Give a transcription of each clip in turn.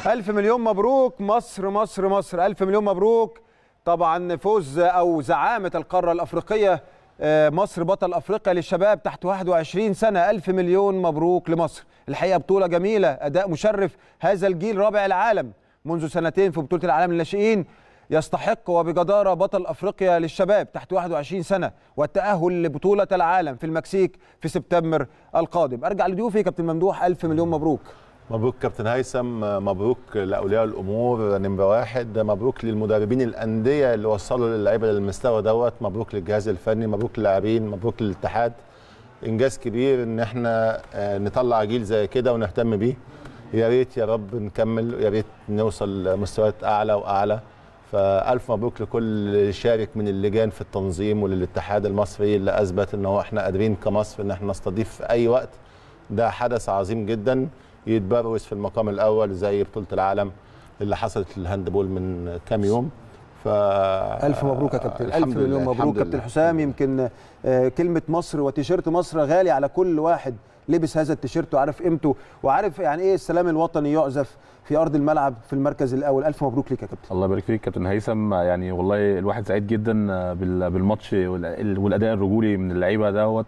ألف مليون مبروك مصر مصر مصر ألف مليون مبروك طبعا فوز أو زعامة القارة الأفريقية آه، مصر بطل أفريقيا للشباب تحت 21 سنة ألف مليون مبروك لمصر الحقيقة بطولة جميلة أداء مشرف هذا الجيل رابع العالم منذ سنتين في بطولة العالم للناشئين يستحق وبجدارة بطل أفريقيا للشباب تحت 21 سنة والتأهل لبطولة العالم في المكسيك في سبتمبر القادم أرجع لضيوفي كابتن ممدوح ألف مليون مبروك مبروك كابتن هيثم مبروك لاولياء الامور نمره واحد مبروك للمدربين الانديه اللي وصلوا اللعيبه للمستوى دوت مبروك للجهاز الفني مبروك للاعبين مبروك للاتحاد انجاز كبير ان احنا آه، نطلع جيل زي كده ونهتم بيه يا ريت يا رب نكمل يا ريت نوصل لمستويات اعلى واعلى فالف مبروك لكل شارك من اللجان في التنظيم وللاتحاد المصري اللي اثبت ان هو احنا قادرين كمصر ان احنا نستضيف في اي وقت ده حدث عظيم جدا يتبروز في المقام الاول زي بطوله العالم اللي حصلت للهاندبول من كام يوم ف ألف مبروك يا كابتن الحمد ألف مليون لله، مبروك الحمد كابتن لله. حسام يمكن آه، كلمة مصر وتيشيرت مصر غالي على كل واحد لبس هذا التيشيرت وعارف قيمته وعارف يعني ايه السلام الوطني يعزف في ارض الملعب في المركز الاول الف مبروك ليك يا كابتن الله يبارك فيك كابتن هيثم يعني والله الواحد سعيد جدا بال- بالماتش وال- والاداء الرجولي من اللعيبه دوت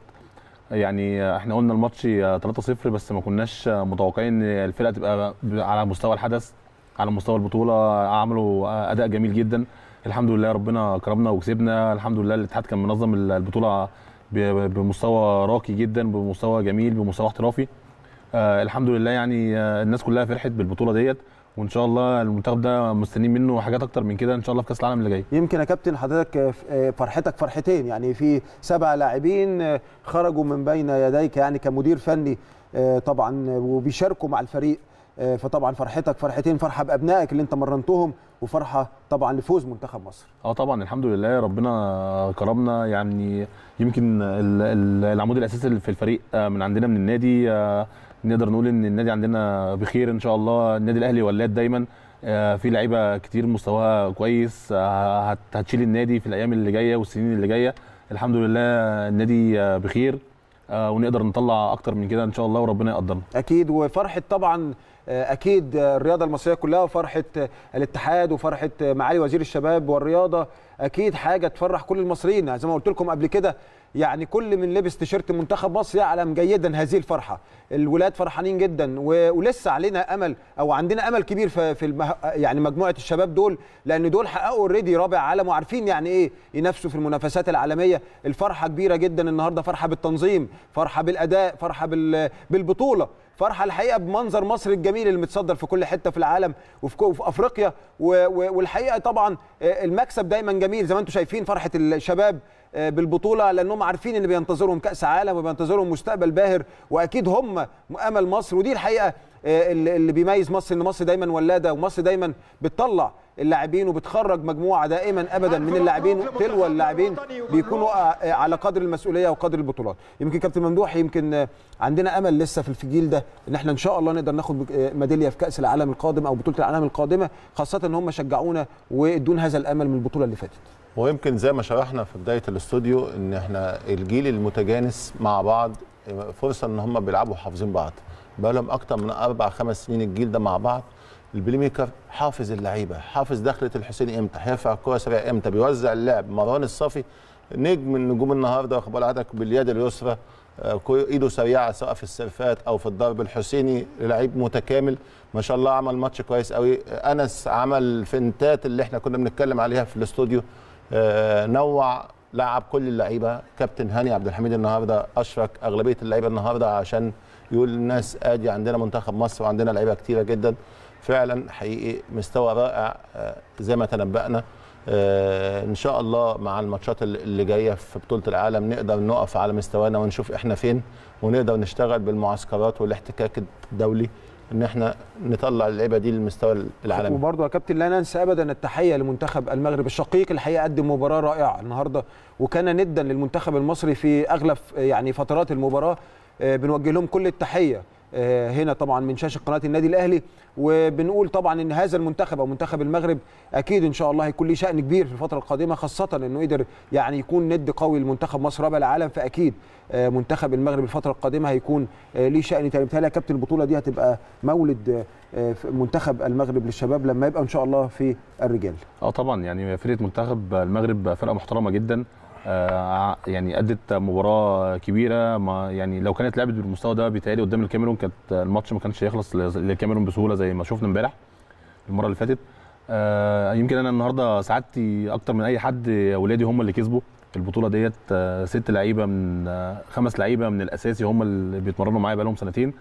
يعني احنا قلنا الماتش 3-0 بس ما كناش متوقعين ان الفرقه تبقى على مستوى الحدث على مستوى البطوله عملوا اداء جميل جدا الحمد لله ربنا كرمنا وكسبنا الحمد لله الاتحاد كان منظم البطوله ب- بمستوى راقي جدا بمستوى جميل بمستوى احترافي آه الحمد لله يعني آه الناس كلها فرحت بالبطوله ديت وان شاء الله المنتخب ده مستنيين منه حاجات اكتر من كده ان شاء الله في كاس العالم اللي جاي يمكن يا كابتن حضرتك آه، ف- آه، فرحتك فرحتين يعني في سبع لاعبين آه، خرجوا من بين يديك يعني كمدير فني آه، طبعا آه، وبيشاركوا مع الفريق آه، فطبعا فرحتك فرحتين فرحه بابنائك اللي انت مرنتهم وفرحه طبعا لفوز منتخب مصر اه طبعا الحمد لله ربنا كرمنا يعني يمكن ال- ال- العمود الاساسي اللي في الفريق آه، من عندنا من النادي آه، نقدر نقول ان النادي عندنا بخير ان شاء الله النادي الاهلي ولاد دايما آه، في لعيبه كتير مستواها كويس آه، هت- هتشيل النادي في الايام اللي جايه والسنين اللي جايه الحمد لله النادي آه، بخير آه، ونقدر نطلع اكتر من كده ان شاء الله وربنا يقدرنا اكيد وفرحه طبعا آه، اكيد آه، الرياضه المصريه كلها وفرحه آه، الاتحاد وفرحه آه، معالي وزير الشباب والرياضه اكيد حاجه تفرح كل المصريين زي ما قلت لكم قبل كده يعني كل من لبس تيشيرت منتخب مصر يعلم جيدا هذه الفرحه الولاد فرحانين جدا و- ولسه علينا امل او عندنا امل كبير في في المه... يعني مجموعه الشباب دول لان دول حققوا اوريدي رابع عالم وعارفين يعني ايه ينافسوا في المنافسات العالميه الفرحه كبيره جدا النهارده فرحه بالتنظيم فرحه بالاداء فرحه بال... بالبطوله فرحه الحقيقه بمنظر مصر الجميل اللي متصدر في كل حته في العالم وفي كو- وفي افريقيا و- و- والحقيقه طبعا آه، المكسب دايما جميل زي ما انتم شايفين فرحه الشباب آه، بالبطوله لانهم عارفين ان بينتظرهم كاس عالم وبينتظرهم مستقبل باهر واكيد هم امل مصر ودي الحقيقه آه، اللي اللي بيميز مصر ان مصر دايما ولاده ومصر دايما بتطلع اللاعبين وبتخرج مجموعه دائما ابدا من اللاعبين تلو اللاعبين بيكونوا آه، على قدر المسؤوليه وقدر البطولات يمكن كابتن ممدوح يمكن آه، عندنا امل لسه في الجيل ده ان احنا ان شاء الله نقدر ناخد بك- آه، ميداليه في كاس العالم القادم او بطوله العالم القادمه خاصه ان هم شجعونا وادونا هذا الامل من البطوله اللي فاتت ويمكن زي ما شرحنا في بدايه الاستوديو ان احنا الجيل المتجانس مع بعض فرصه ان هم بيلعبوا حافظين بعض بقى لهم اكتر من اربع خمس سنين الجيل ده مع بعض البلاي ميكر حافظ اللعيبه حافظ دخله الحسيني امتى هيرفع الكره سريع امتى بيوزع اللعب مروان الصافي نجم من نجوم النهارده واخد بال حضرتك باليد اليسرى آه، كو- ايده سريعه سواء في السيرفات او في الضرب الحسيني لعيب متكامل ما شاء الله عمل ماتش كويس قوي آه، انس عمل فنتات اللي احنا كنا بنتكلم عليها في الاستوديو آه، نوع لعب كل اللعيبه كابتن هاني عبد الحميد النهارده اشرك اغلبيه اللعيبه النهارده عشان يقول للناس ادي عندنا منتخب مصر وعندنا لعيبه كتيره جدا فعلا حقيقي مستوى رائع آه، زي ما تنبأنا آه، ان شاء الله مع الماتشات اللي- اللي جايه في بطوله العالم نقدر نقف على مستوانا ونشوف احنا فين ونقدر نشتغل بالمعسكرات والاحتكاك الدولي ان احنا نطلع اللعيبه دي للمستوى العالمي وبرضه يا كابتن لا ننسى ابدا التحيه لمنتخب المغرب الشقيق الحقيقه قدم مباراه رائعه النهارده وكان ندا للمنتخب المصري في اغلب يعني فترات المباراه آه، بنوجه لهم كل التحيه آه، هنا طبعا من شاشه قناه النادي الاهلي وبنقول طبعا ان هذا المنتخب او منتخب المغرب اكيد ان شاء الله هيكون ليه شان كبير في الفتره القادمه خاصه انه قدر يعني يكون ند قوي لمنتخب مصر رابع العالم فاكيد آه، منتخب المغرب الفتره القادمه هيكون آه، ليه شان تاني بالتالي يا كابتن البطوله دي هتبقى مولد آه، في منتخب المغرب للشباب لما يبقى ان شاء الله في الرجال اه طبعا يعني فرقه منتخب المغرب فرقه محترمه جدا آه يعني ادت مباراه كبيره ما يعني لو كانت لعبت بالمستوى ده بيتهيألي قدام الكاميرون كانت الماتش ما كانش هيخلص للكاميرون بسهوله زي ما شفنا امبارح المره اللي فاتت آه يمكن انا النهارده سعادتي اكتر من اي حد ولادي هم اللي كسبوا البطوله ديت آه ست لعيبه من آه خمس لعيبه من الاساسي هم اللي بيتمرنوا معايا بقالهم سنتين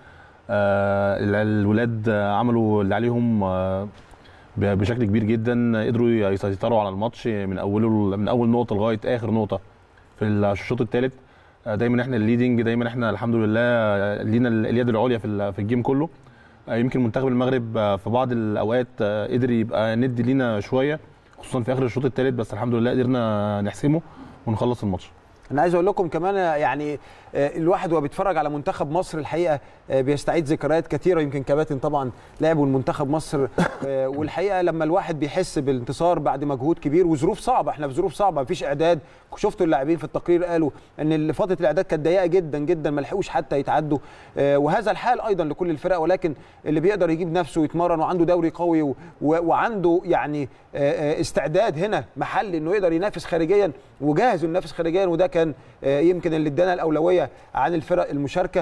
آه الولاد عملوا اللي عليهم آه بشكل كبير جدا قدروا يسيطروا على الماتش من اوله من اول نقطه لغايه اخر نقطه في الشوط الثالث دايما احنا الليدنج دايما احنا الحمد لله لينا اليد العليا في في الجيم كله يمكن منتخب المغرب في بعض الاوقات قدر يبقى ند لينا شويه خصوصا في اخر الشوط الثالث بس الحمد لله قدرنا نحسمه ونخلص الماتش انا عايز اقول لكم كمان يعني الواحد وهو بيتفرج على منتخب مصر الحقيقه بيستعيد ذكريات كثيره يمكن كباتن طبعا لعبوا المنتخب مصر والحقيقه لما الواحد بيحس بالانتصار بعد مجهود كبير وظروف صعبه احنا في ظروف صعبه مفيش اعداد شفتوا اللاعبين في التقرير قالوا ان فتره الاعداد كانت ضيقه جدا جدا ما لحقوش حتى يتعدوا وهذا الحال ايضا لكل الفرق ولكن اللي بيقدر يجيب نفسه ويتمرن وعنده دوري قوي وعنده يعني استعداد هنا محل انه يقدر ينافس خارجيا وجاهز انه ينافس خارجيا وده كان يمكن اللي ادانا الاولويه عن الفرق المشاركه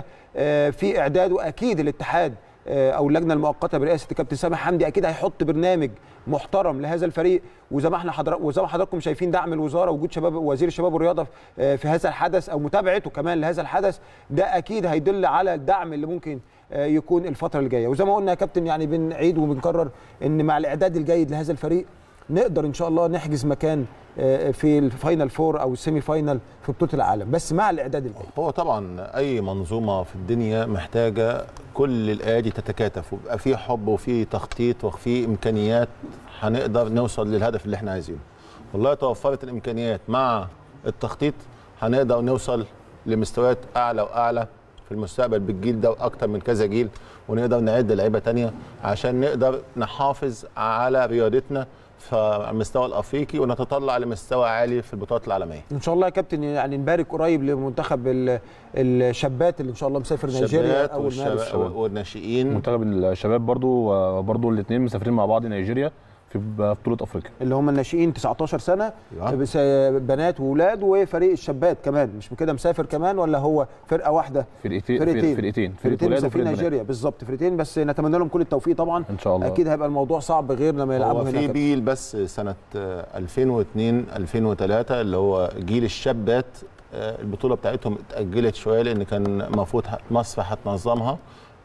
في اعداد واكيد الاتحاد او اللجنه المؤقته برئاسه الكابتن سامح حمدي اكيد هيحط برنامج محترم لهذا الفريق وزي ما احنا حضر... وزي ما حضراتكم شايفين دعم الوزاره وجود شباب وزير الشباب والرياضه في هذا الحدث او متابعته كمان لهذا الحدث ده اكيد هيدل على الدعم اللي ممكن يكون الفتره اللي جايه وزي ما قلنا يا كابتن يعني بنعيد وبنكرر ان مع الاعداد الجيد لهذا الفريق نقدر ان شاء الله نحجز مكان في الفاينل فور او السيمي فاينل في بطوله العالم بس مع الاعداد الجيد هو طبعا اي منظومه في الدنيا محتاجه كل الايادي تتكاتف ويبقى في حب وفي تخطيط وفي امكانيات هنقدر نوصل للهدف اللي احنا عايزينه والله توفرت الامكانيات مع التخطيط هنقدر نوصل لمستويات اعلى واعلى في المستقبل بالجيل ده واكتر من كذا جيل ونقدر نعد لعيبه تانية عشان نقدر نحافظ على رياضتنا في المستوى الافريقي ونتطلع لمستوى عالي في البطولات العالميه. ان شاء الله يا كابتن يعني نبارك قريب لمنتخب الشابات اللي ان شاء الله مسافر نيجيريا اول مارس والناشئين منتخب الشباب برضو برضو الاثنين مسافرين مع بعض نيجيريا في بطوله افريقيا اللي هم الناشئين 19 سنه بس بنات واولاد وفريق الشابات كمان مش كده مسافر كمان ولا هو فرقه واحده فرقتين فرقتين فرقتين فرقتين مسافرين نيجيريا بالظبط فرقتين بس نتمنى لهم كل التوفيق طبعا ان شاء الله اكيد هيبقى الموضوع صعب غير لما يلعبوا هنا في جيل بس سنه 2002 2003 اللي هو جيل الشابات البطوله بتاعتهم اتاجلت شويه لان كان المفروض مصر هتنظمها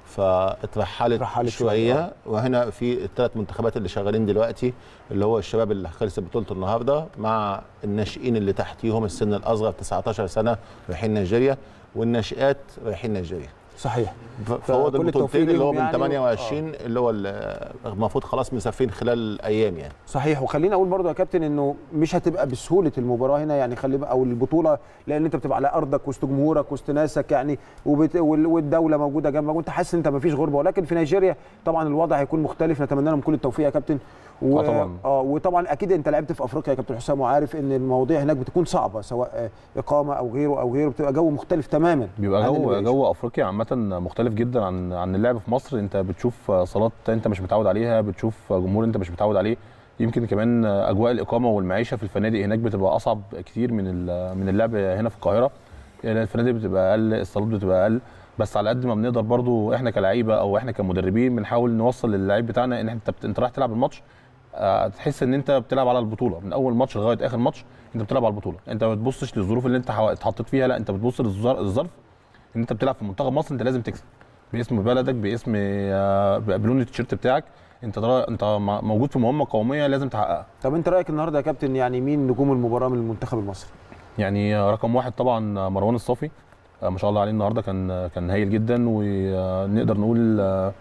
فاترحلت شويه, شوية وهنا في الثلاث منتخبات اللي شغالين دلوقتي اللي هو الشباب اللي خلص بطوله النهارده مع الناشئين اللي تحتيهم السن الاصغر 19 سنه رايحين نيجيريا والناشئات رايحين نيجيريا صحيح فهو ده البطولتين اللي هو من يعني 28 آه. اللي هو المفروض خلاص مسافرين خلال ايام يعني صحيح وخليني اقول برضو يا كابتن انه مش هتبقى بسهوله المباراه هنا يعني خلي او البطوله لان انت بتبقى على ارضك وسط جمهورك وسط ناسك يعني وبت... والدوله موجوده جنبك وانت حاسس ان انت ما فيش غربه ولكن في نيجيريا طبعا الوضع هيكون مختلف نتمنى لهم كل التوفيق يا كابتن و... آه طبعا اه وطبعا اكيد انت لعبت في افريقيا يا كابتن حسام وعارف ان المواضيع هناك بتكون صعبه سواء اقامه او غيره او غيره بتبقى جو مختلف تماما بيبقى جو جو افريقيا عامه مختلف جدا عن عن اللعب في مصر انت بتشوف صالات انت مش متعود عليها بتشوف جمهور انت مش متعود عليه يمكن كمان اجواء الاقامه والمعيشه في الفنادق هناك بتبقى اصعب كتير من من اللعب هنا في القاهره يعني الفنادق بتبقى اقل الصالات بتبقى اقل بس على قد ما بنقدر برضو احنا كلعيبه او احنا كمدربين بنحاول نوصل للعيب بتاعنا ان انت انت رايح تلعب الماتش تحس ان انت بتلعب على البطوله من اول ماتش لغايه اخر ماتش انت بتلعب على البطوله انت ما بتبصش للظروف اللي انت اتحطيت فيها لا انت بتبص للظرف ان انت بتلعب في منتخب مصر انت لازم تكسب باسم بلدك باسم بلون التيشيرت بتاعك انت انت موجود في مهمه قوميه لازم تحققها طب انت رايك النهارده يا كابتن يعني مين نجوم المباراه من المنتخب المصري يعني رقم واحد طبعا مروان الصافي ما شاء الله عليه النهارده كان كان هايل جدا ونقدر نقول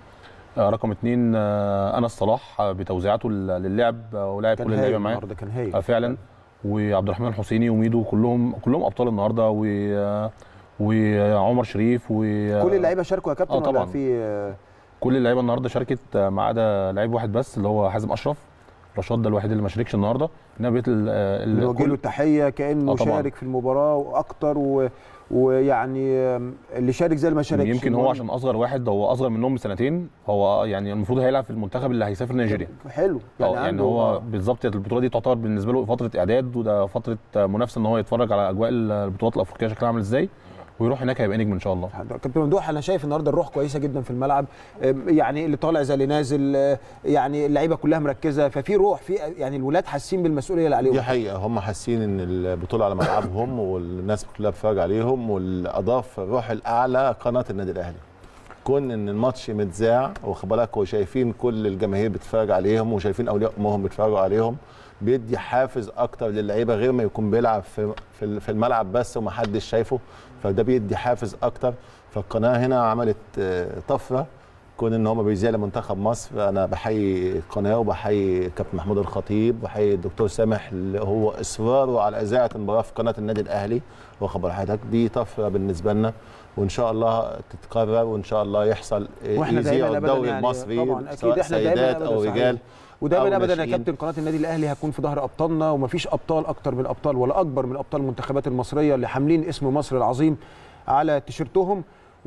رقم اثنين انس صلاح بتوزيعاته للعب ولاعب كل اللعيبه معاه النهارده كان هايل فعلا وعبد الرحمن الحسيني وميدو كلهم كلهم ابطال النهارده و وعمر شريف و كل اللعيبه شاركوا يا كابتن آه طبعا. ولا في كل اللعيبه النهارده شاركت ما عدا لعيب واحد بس اللي هو حازم اشرف رشاد ده الوحيد اللي ما شاركش النهارده انها بقيت ال- ال- نوجه له كل- التحيه كانه آه طبعاً. شارك في المباراه واكتر و... ويعني آم، اللي شارك زي اللي ما شاركش يمكن هو عشان اصغر واحد هو اصغر منهم بسنتين هو يعني المفروض هيلعب في المنتخب اللي هيسافر نيجيريا حلو يعني, يعني عنده- هو بالظبط البطوله دي تعتبر بالنسبه له فتره اعداد وده فتره منافسه ان هو يتفرج على اجواء البطولات الافريقيه شكلها عامل ازاي ويروح هناك هيبقى نجم ان شاء الله كابتن ممدوح انا شايف النهارده الروح كويسه جدا في الملعب أم، يعني اللي طالع زي اللي نازل أه، يعني اللعيبه كلها مركزه ففي روح في يعني الولاد حاسين بالمسؤوليه اللي عليهم دي حقيقه هم حاسين ان البطوله على ملعبهم والناس كلها بتتفرج عليهم والاضاف الروح الاعلى قناه النادي الاهلي كون ان الماتش متذاع واخد بالك وشايفين كل الجماهير بتتفرج عليهم وشايفين اولياء امهم بيتفرجوا عليهم بيدي حافز اكتر للعيبه غير ما يكون بيلعب في في في الملعب بس ومحدش شايفه فده بيدي حافز اكتر فالقناه هنا عملت آه، طفره كون ان هم بيذيعوا لمنتخب مصر انا بحيي القناه وبحيي كابتن محمود الخطيب وبحيي الدكتور سامح اللي هو اصراره على اذاعه المباراه في قناه النادي الاهلي واخد بال حضرتك دي طفره بالنسبه لنا وان شاء الله تتكرر وان شاء الله يحصل واحنا دايما يذيعوا ابدا الدوري يعني المصري طبعا اكيد سواء احنا دايما سيدات ابدا او صحيح. رجال ودايما أو ابدا يا ناشئين. كابتن قناه النادي الاهلي هتكون في ظهر ابطالنا ومفيش ابطال اكتر من الابطال ولا اكبر من ابطال المنتخبات المصريه اللي حاملين اسم مصر العظيم على تيشيرتهم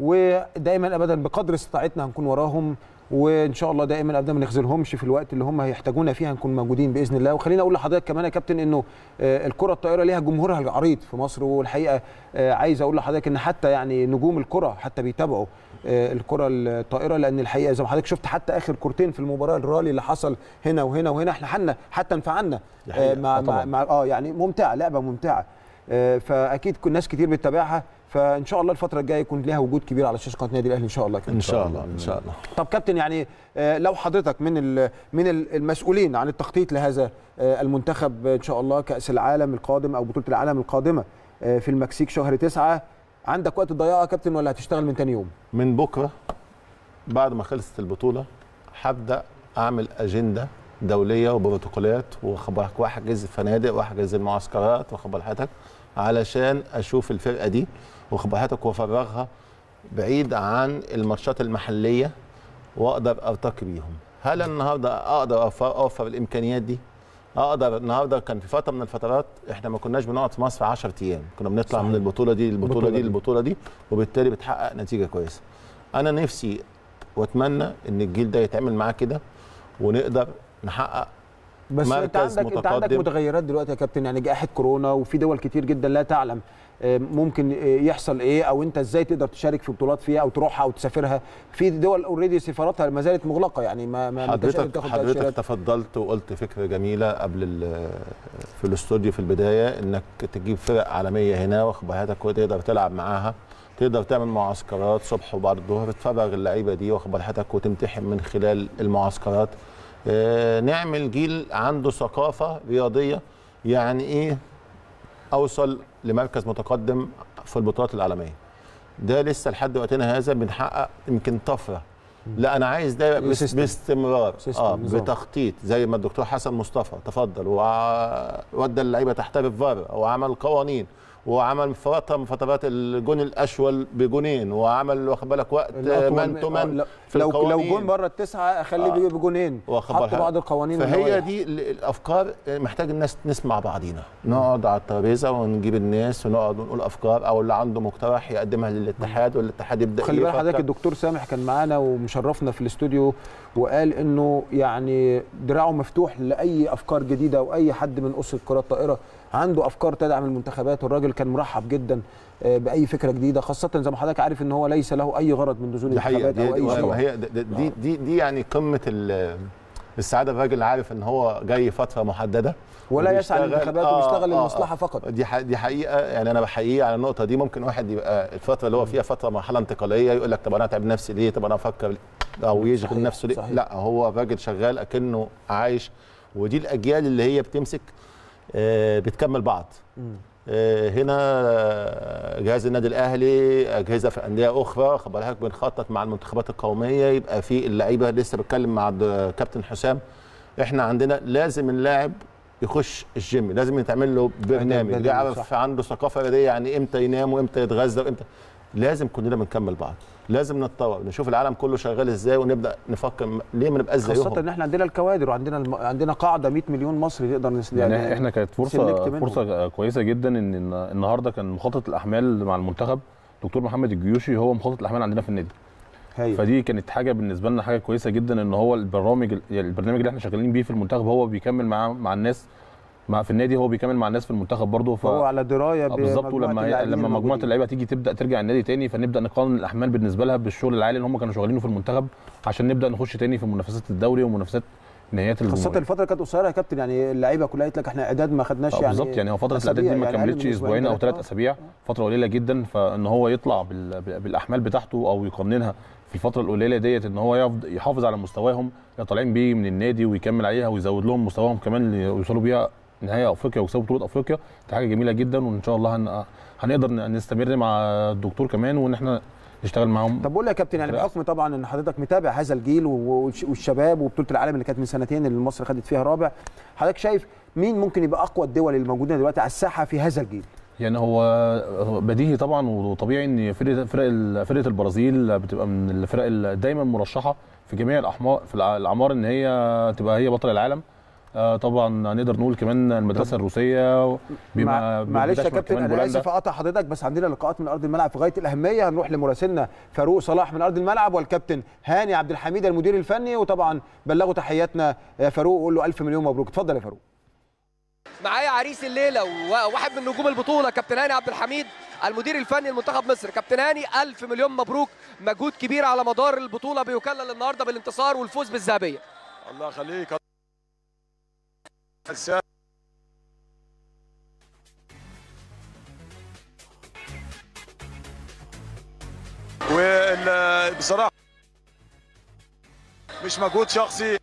ودايما ابدا بقدر استطاعتنا هنكون وراهم وان شاء الله دائما ابدا ما نخذلهمش في الوقت اللي هم هيحتاجونا فيه هنكون موجودين باذن الله وخليني اقول لحضرتك كمان يا كابتن انه آه، الكره الطائره ليها جمهورها العريض في مصر والحقيقه آه، عايز اقول لحضرتك ان حتى يعني نجوم الكره حتى بيتابعوا آه، الكره الطائره لان الحقيقه زي ما حضرتك شفت حتى اخر كورتين في المباراه الرالي اللي حصل هنا وهنا وهنا احنا حنا حتى انفعلنا دي آه، حقيقة. مع آه مع, طبعاً. مع اه يعني ممتعه لعبه ممتعه آه، فاكيد كل ناس كتير بتتابعها فان شاء الله الفتره الجايه يكون ليها وجود كبير على شاشه قناه النادي الاهلي ان شاء الله كده. ان شاء الله ان شاء الله طب كابتن يعني آه، لو حضرتك من ال- من ال- المسؤولين عن التخطيط لهذا آه، المنتخب ان شاء الله كاس العالم القادم او بطوله العالم القادمه آه، في المكسيك شهر تسعة عندك وقت تضيعه يا كابتن ولا هتشتغل من تاني يوم؟ من بكره بعد ما خلصت البطوله هبدا اعمل اجنده دوليه وبروتوكولات وخبرك واحجز فنادق واحجز المعسكرات واخد بال حضرتك علشان اشوف الفرقه دي واخد بال حضرتك وافرغها بعيد عن الماتشات المحليه واقدر ارتقي بيهم هل النهارده اقدر أوفر, اوفر الامكانيات دي اقدر النهارده كان في فتره من الفترات احنا ما كناش بنقعد في مصر 10 ايام كنا بنطلع صحيح. من البطوله دي للبطوله البطولة دي دي. للبطوله دي وبالتالي بتحقق نتيجه كويسه انا نفسي واتمنى ان الجيل ده يتعمل معاه كده ونقدر نحقق بس انت مركز عندك انت عندك متقدم. متغيرات دلوقتي يا كابتن يعني جائحه كورونا وفي دول كتير جدا لا تعلم آه، ممكن آه، يحصل ايه او انت ازاي تقدر تشارك في بطولات فيها او تروحها او تسافرها في دول اوريدي سفاراتها ما زالت مغلقه يعني ما ما ما انتش قادر حضرتك تاخد حضرتك تأشيرات. تفضلت وقلت فكره جميله قبل ال- في الاستوديو في البدايه انك تجيب فرق عالميه هنا واخد بالك وتقدر تلعب معاها تقدر تعمل معسكرات صبح وبعد الظهر تفرغ اللعيبه دي واخد بالك وتمتحن من خلال المعسكرات آه، نعمل جيل عنده ثقافه رياضيه يعني ايه اوصل لمركز متقدم في البطولات العالميه ده لسه لحد وقتنا هذا بنحقق يمكن طفره لا انا عايز ده بس سيستم. باستمرار سيستم، اه نظام. بتخطيط زي ما الدكتور حسن مصطفى تفضل وودى اللعيبه تحترف فار وعمل قوانين وعمل فتره من فترات الجون الاشول بجونين وعمل واخد بالك وقت الأطول مان من- تو آه، مان لو- في لو لو القوانين. جون بره التسعه اخليه آه. بجونين واخد حط بالك؟ بعض القوانين فهي واللوائح. دي ال- الافكار محتاج الناس نسمع بعضينا نقعد على الترابيزه ونجيب الناس ونقعد ونقول افكار او اللي عنده مقترح يقدمها للاتحاد والاتحاد يبدا خلي بالك يفكر. حضرتك الدكتور سامح كان معانا ومشرفنا في الاستوديو وقال انه يعني دراعه مفتوح لاي افكار جديده او اي حد من اسره الكره الطائره عنده افكار تدعم المنتخبات والراجل كان مرحب جدا آه، باي فكره جديده خاصه زي ما حضرتك عارف ان هو ليس له اي غرض من نزول دي حقيقه الانتخابات دي, او اي دي, شيء ما هي دي, دي, دي, دي يعني قمه ال- السعاده الراجل عارف ان هو جاي فتره محدده ولا يسعى وبيشتغل- للانتخابات آه، وبيشتغل آه، للمصلحه آه. فقط دي ح- دي حقيقه يعني انا بحييه على النقطه دي ممكن واحد يبقى الفتره اللي هو فيها فتره مرحله انتقاليه يقول لك طب انا اتعب نفسي ليه طب انا افكر ليه؟ او يشغل صحيح، نفسه ليه صحيح. لا هو راجل شغال اكنه عايش ودي الاجيال اللي هي بتمسك آه، بتكمل بعض مم. آه، هنا آه، جهاز النادي الاهلي اجهزه في انديه اخرى خد بالك بنخطط مع المنتخبات القوميه يبقى في اللعيبه لسه بتكلم مع الد- كابتن حسام احنا عندنا لازم اللاعب يخش الجيم لازم يتعمل له برنامج برنامج، يعرف صح. عنده ثقافه رياضيه يعني امتى ينام وامتى يتغذى وامتى لازم كلنا بنكمل بعض لازم نتطور نشوف العالم كله شغال ازاي ونبدا نفكر م- ليه ما نبقاش خاصه زيهم ان احنا عندنا الكوادر وعندنا الم... عندنا قاعده 100 مليون مصري تقدر نس... يعني احنا كانت select فرصه منهم. فرصه كويسه جدا ان إن النهارده كان مخطط الاحمال مع المنتخب دكتور محمد الجيوشي هو مخطط الاحمال عندنا في النادي هايل. فدي كانت حاجه بالنسبه لنا حاجه كويسه جدا ان هو البرامج يعني البرنامج اللي احنا شغالين بيه في المنتخب هو بيكمل مع مع الناس مع في النادي هو بيكمل مع الناس في المنتخب برضه ف فهو على درايه آه بالظبط بمجموعة ولما هي اللاعبين لما مجموعه الموجودين. اللعيبه تيجي تبدا ترجع النادي تاني فنبدا نقارن الاحمال بالنسبه لها بالشغل العالي اللي هم كانوا شغالينه في المنتخب عشان نبدا نخش تاني في منافسات الدوري ومنافسات نهائيات خاصه الجمهوريه الفتره كانت قصيره يا كابتن يعني اللعيبه كلها قالت لك احنا اعداد ما خدناش آه يعني بالظبط يعني هو فتره أسابيع، الاعداد دي ما يعني أقل كملتش من اسبوعين او ثلاث ثلاثة. اسابيع فتره قليله جدا فان هو يطلع بال- بالاحمال بتاعته او يقننها في الفتره القليله ديت ان هو يفض- يحافظ على مستواهم اللي طالعين بيه من النادي ويكمل عليها ويزود لهم مستواهم كمان اللي يوصلوا بيها نهائي افريقيا ويكسبوا بطوله افريقيا دي حاجه جميله جدا وان شاء الله هن... هنقدر ن- نستمر مع الدكتور كمان وان احنا نشتغل معاهم طب بقول لك يا كابتن يعني بطريقة بحكم طبعا ان حضرتك متابع هذا الجيل و- والش- والشباب وبطوله العالم اللي كانت من سنتين اللي مصر خدت فيها رابع حضرتك شايف مين ممكن يبقى اقوى الدول الموجوده دلوقتي على الساحه في هذا الجيل يعني هو هو بديهي طبعا وطبيعي ان فرقه فرق ال- فرقه البرازيل بتبقى من الفرق ال- دايما مرشحه في جميع الاحمار في الع- الاعمار ان هي تبقى هي بطل العالم آه، طبعا نقدر نقول كمان المدرسه الروسيه مع- بما معلش يا بتشمل كابتن كمان انا بولندا. اسف اقطع حضرتك بس عندنا لقاءات من ارض الملعب في غايه الاهميه هنروح لمراسلنا فاروق صلاح من ارض الملعب والكابتن هاني عبد الحميد المدير الفني وطبعا بلغوا تحياتنا يا فاروق وقول له الف مليون مبروك اتفضل يا فاروق معايا عريس الليله وواحد من نجوم البطوله كابتن هاني عبد الحميد المدير الفني لمنتخب مصر كابتن هاني الف مليون مبروك مجهود كبير على مدار البطوله بيكلل النهارده بالانتصار والفوز بالذهبيه الله يخليك وبصراحه مش مجهود شخصي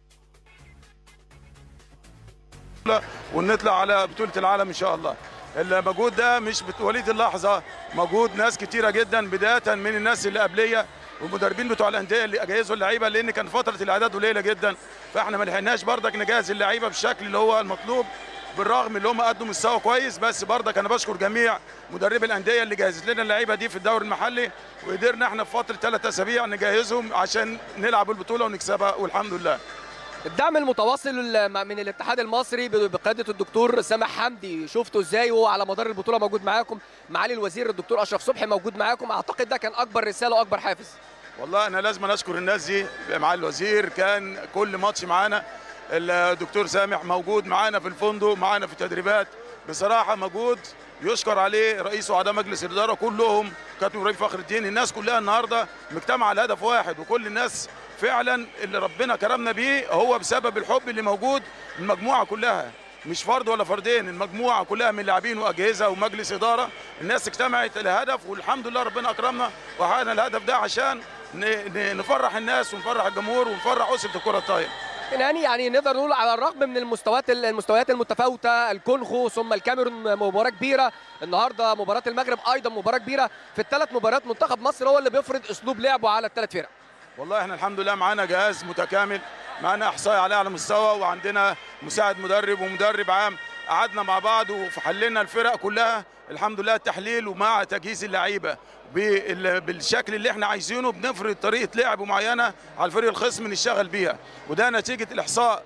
ونطلع على بطوله العالم ان شاء الله المجهود ده مش بتوليد اللحظه مجهود ناس كتيره جدا بدايه من الناس اللي قبليه والمدربين بتوع الانديه اللي اجهزوا اللعيبه لان كان فتره الاعداد قليله جدا فاحنا ما لحقناش بردك نجهز اللعيبه بالشكل اللي هو المطلوب بالرغم ان هم قدموا مستوى كويس بس بردك انا بشكر جميع مدربي الانديه اللي جهزت لنا اللعيبه دي في الدوري المحلي وقدرنا احنا في فتره ثلاث اسابيع نجهزهم عشان نلعب البطوله ونكسبها والحمد لله الدعم المتواصل من الاتحاد المصري بقياده الدكتور سامح حمدي شفته ازاي وهو على مدار البطوله موجود معاكم معالي الوزير الدكتور اشرف صبحي موجود معاكم اعتقد ده كان اكبر رساله واكبر حافز والله انا لازم اشكر الناس دي مع الوزير كان كل ماتش معانا الدكتور سامح موجود معانا في الفندق معانا في التدريبات بصراحه مجهود يشكر عليه رئيس واعضاء مجلس الاداره كلهم كابتن ابراهيم فخر الدين الناس كلها النهارده مجتمعه على هدف واحد وكل الناس فعلا اللي ربنا كرمنا بيه هو بسبب الحب اللي موجود المجموعه كلها مش فرد ولا فردين المجموعه كلها من لاعبين واجهزه ومجلس اداره الناس اجتمعت الهدف والحمد لله ربنا اكرمنا وحققنا الهدف ده عشان نفرح الناس ونفرح الجمهور ونفرح اسره الكره الطايره يعني يعني نقدر نقول على الرغم من المستويات المستويات المتفاوته الكونغو ثم الكاميرون مباراه كبيره النهارده مباراه المغرب ايضا مباراه كبيره في الثلاث مباريات منتخب مصر هو اللي بيفرض اسلوب لعبه على الثلاث فرق والله احنا الحمد لله معانا جهاز متكامل معانا احصائي على اعلى مستوى وعندنا مساعد مدرب ومدرب عام قعدنا مع بعض وحللنا الفرق كلها الحمد لله التحليل ومع تجهيز اللعيبه بالشكل اللي احنا عايزينه بنفرض طريقه لعب معينه على الفريق الخصم نشتغل بيها وده نتيجه الاحصاء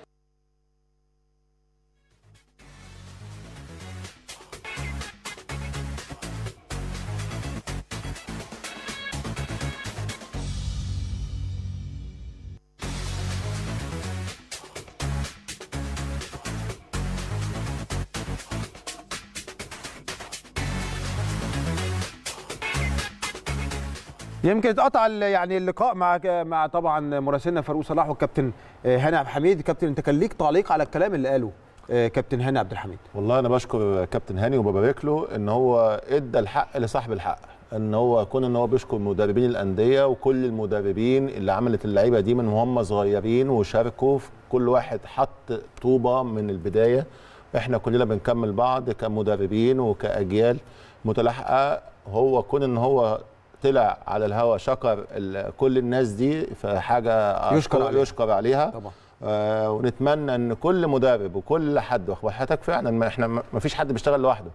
يمكن اتقطع يعني اللقاء مع مع طبعا مراسلنا فاروق صلاح والكابتن هاني عبد الحميد كابتن انت كان ليك تعليق على الكلام اللي قاله كابتن هاني عبد الحميد والله انا بشكر كابتن هاني وببارك له ان هو ادى الحق لصاحب الحق ان هو كون ان هو بيشكر مدربين الانديه وكل المدربين اللي عملت اللعيبه دي من وهم صغيرين وشاركوا في كل واحد حط طوبه من البدايه احنا كلنا بنكمل بعض كمدربين وكاجيال متلاحقه هو كون ان هو طلع على الهوا شكر كل الناس دي فحاجه يشكر عليها, يشكر عليها. طبعا آه ونتمنى ان كل مدرب وكل حد وحضرتك فعلا ما احنا ما فيش حد بيشتغل لوحده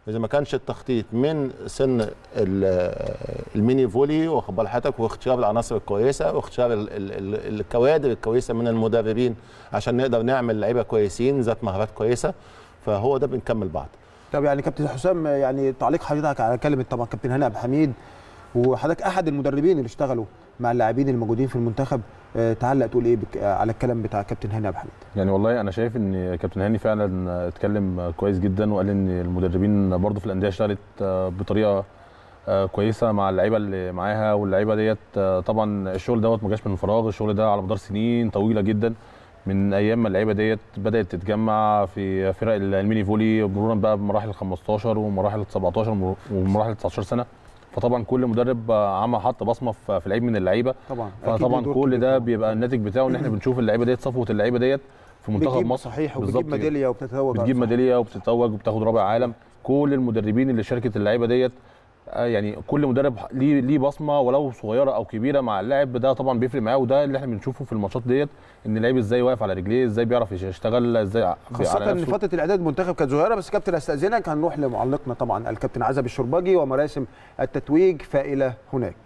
اذا ما كانش التخطيط من سن ال- الميني فولي واخد بال حضرتك واختيار العناصر الكويسه واختيار ال- ال- ال- الكوادر الكويسه من المدربين عشان نقدر نعمل لعيبه كويسين ذات مهارات كويسه فهو ده بنكمل بعض طب يعني كابتن حسام يعني تعليق حضرتك على كلمه طبعا كابتن هاني عبد الحميد وحضرتك احد المدربين اللي اشتغلوا مع اللاعبين الموجودين في المنتخب آه، تعلق تقول ايه بك- آه، على الكلام بتاع كابتن هاني عبد الحميد يعني والله انا شايف ان كابتن هاني فعلا اتكلم كويس جدا وقال ان المدربين برضه في الانديه اشتغلت بطريقه كويسه مع اللعيبه اللي معاها واللعيبه ديت طبعا الشغل دوت ما جاش من فراغ الشغل ده على مدار سنين طويله جدا من ايام ما اللعيبه ديت بدات تتجمع في فرق الميني فولي مرورا بقى بمراحل ال 15 ومراحل ال 17 ومراحل ال 19 سنه فطبعا كل مدرب عمل حط بصمه في في لعيب من اللعيبه طبعا أكيد فطبعا له دور كل كبير ده طبعاً. بيبقى الناتج بتاعه ان احنا بنشوف اللعيبه ديت صفوه اللعيبه ديت في منتخب بتجيب مصر صحيح بالظبط وبتجيب كده. ميداليه وبتتوج بتجيب صح. ميداليه وبتتوج وبتاخد رابع عالم كل المدربين اللي شاركت اللعيبه ديت آه، يعني كل مدرب ليه ليه بصمه ولو صغيره او كبيره مع اللاعب ده طبعا بيفرق معاه وده اللي احنا بنشوفه في الماتشات ديت ان اللعيب ازاي واقف على رجليه ازاي بيعرف يشتغل ازاي ع- على خاصة ان نفسه. فترة الاعداد المنتخب كانت صغيرة بس كابتن استاذنك هنروح لمعلقنا طبعا الكابتن عزب الشربجي ومراسم التتويج فإلى هناك.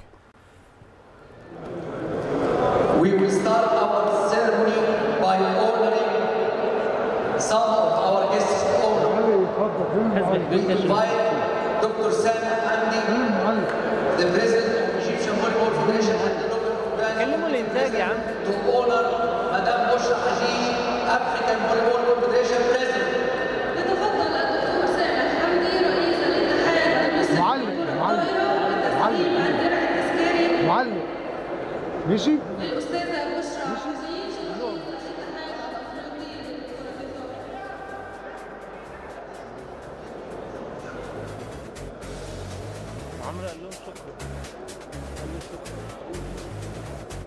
We will start our ceremony by honoring some of our guests of honor. We invite Dr. Sami Hamdi, the president of Egyptian Volleyball Federation, and the Dr. كلموا الانتاج يا عم to honor Madame Bushra Hajij, African Volleyball Federation president. يتفضل الدكتور سامح حمدي رئيس الاتحاد المصري معلم، معلم، بالتسليم معلم. الدرع التذكاري معلم ماشي للاستاذه بشرى حجيج رئيس الاتحاد الافريقي لكره القدم عمرو قال لهم شكرا قال له شكرا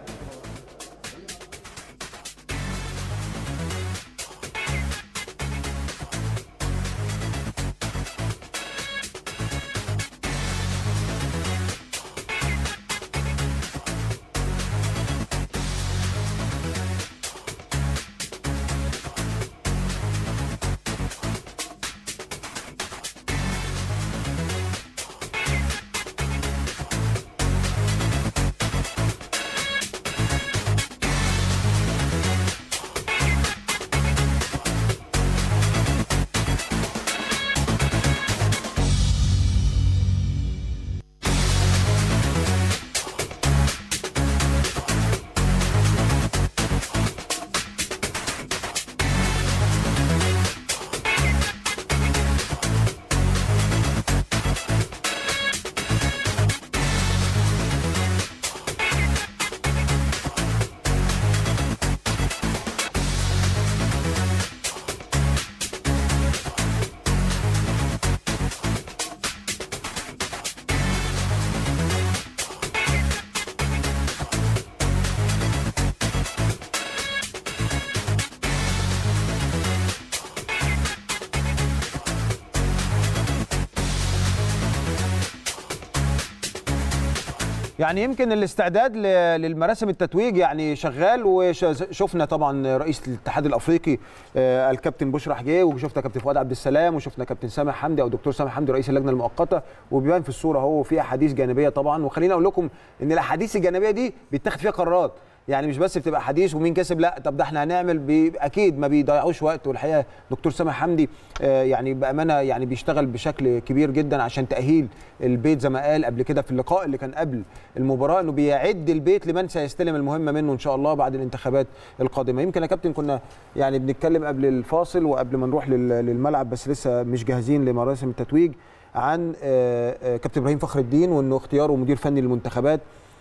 يعني يمكن الاستعداد ل- للمراسم التتويج يعني شغال وشفنا طبعا رئيس الاتحاد الافريقي آه، الكابتن بشرى حجيه وشفنا كابتن فؤاد عبد السلام وشفنا كابتن سامح حمدي او دكتور سامح حمدي رئيس اللجنه المؤقته وبيبان في الصوره اهو في احاديث جانبيه طبعا وخليني اقول لكم ان الاحاديث الجانبيه دي بيتاخد فيها قرارات يعني مش بس بتبقى حديث ومين كسب لا طب ده احنا هنعمل بي اكيد ما بيضيعوش وقت والحقيقه دكتور سامح حمدي آه، يعني بامانه يعني بيشتغل بشكل كبير جدا عشان تاهيل البيت زي ما قال قبل كده في اللقاء اللي كان قبل المباراه انه بيعد البيت لمن سيستلم المهمه منه ان شاء الله بعد الانتخابات القادمه يمكن يا كابتن كنا يعني بنتكلم قبل الفاصل وقبل ما نروح لل- للملعب بس لسه مش جاهزين لمراسم التتويج عن آه، آه، كابتن ابراهيم فخر الدين وانه اختياره مدير فني للمنتخبات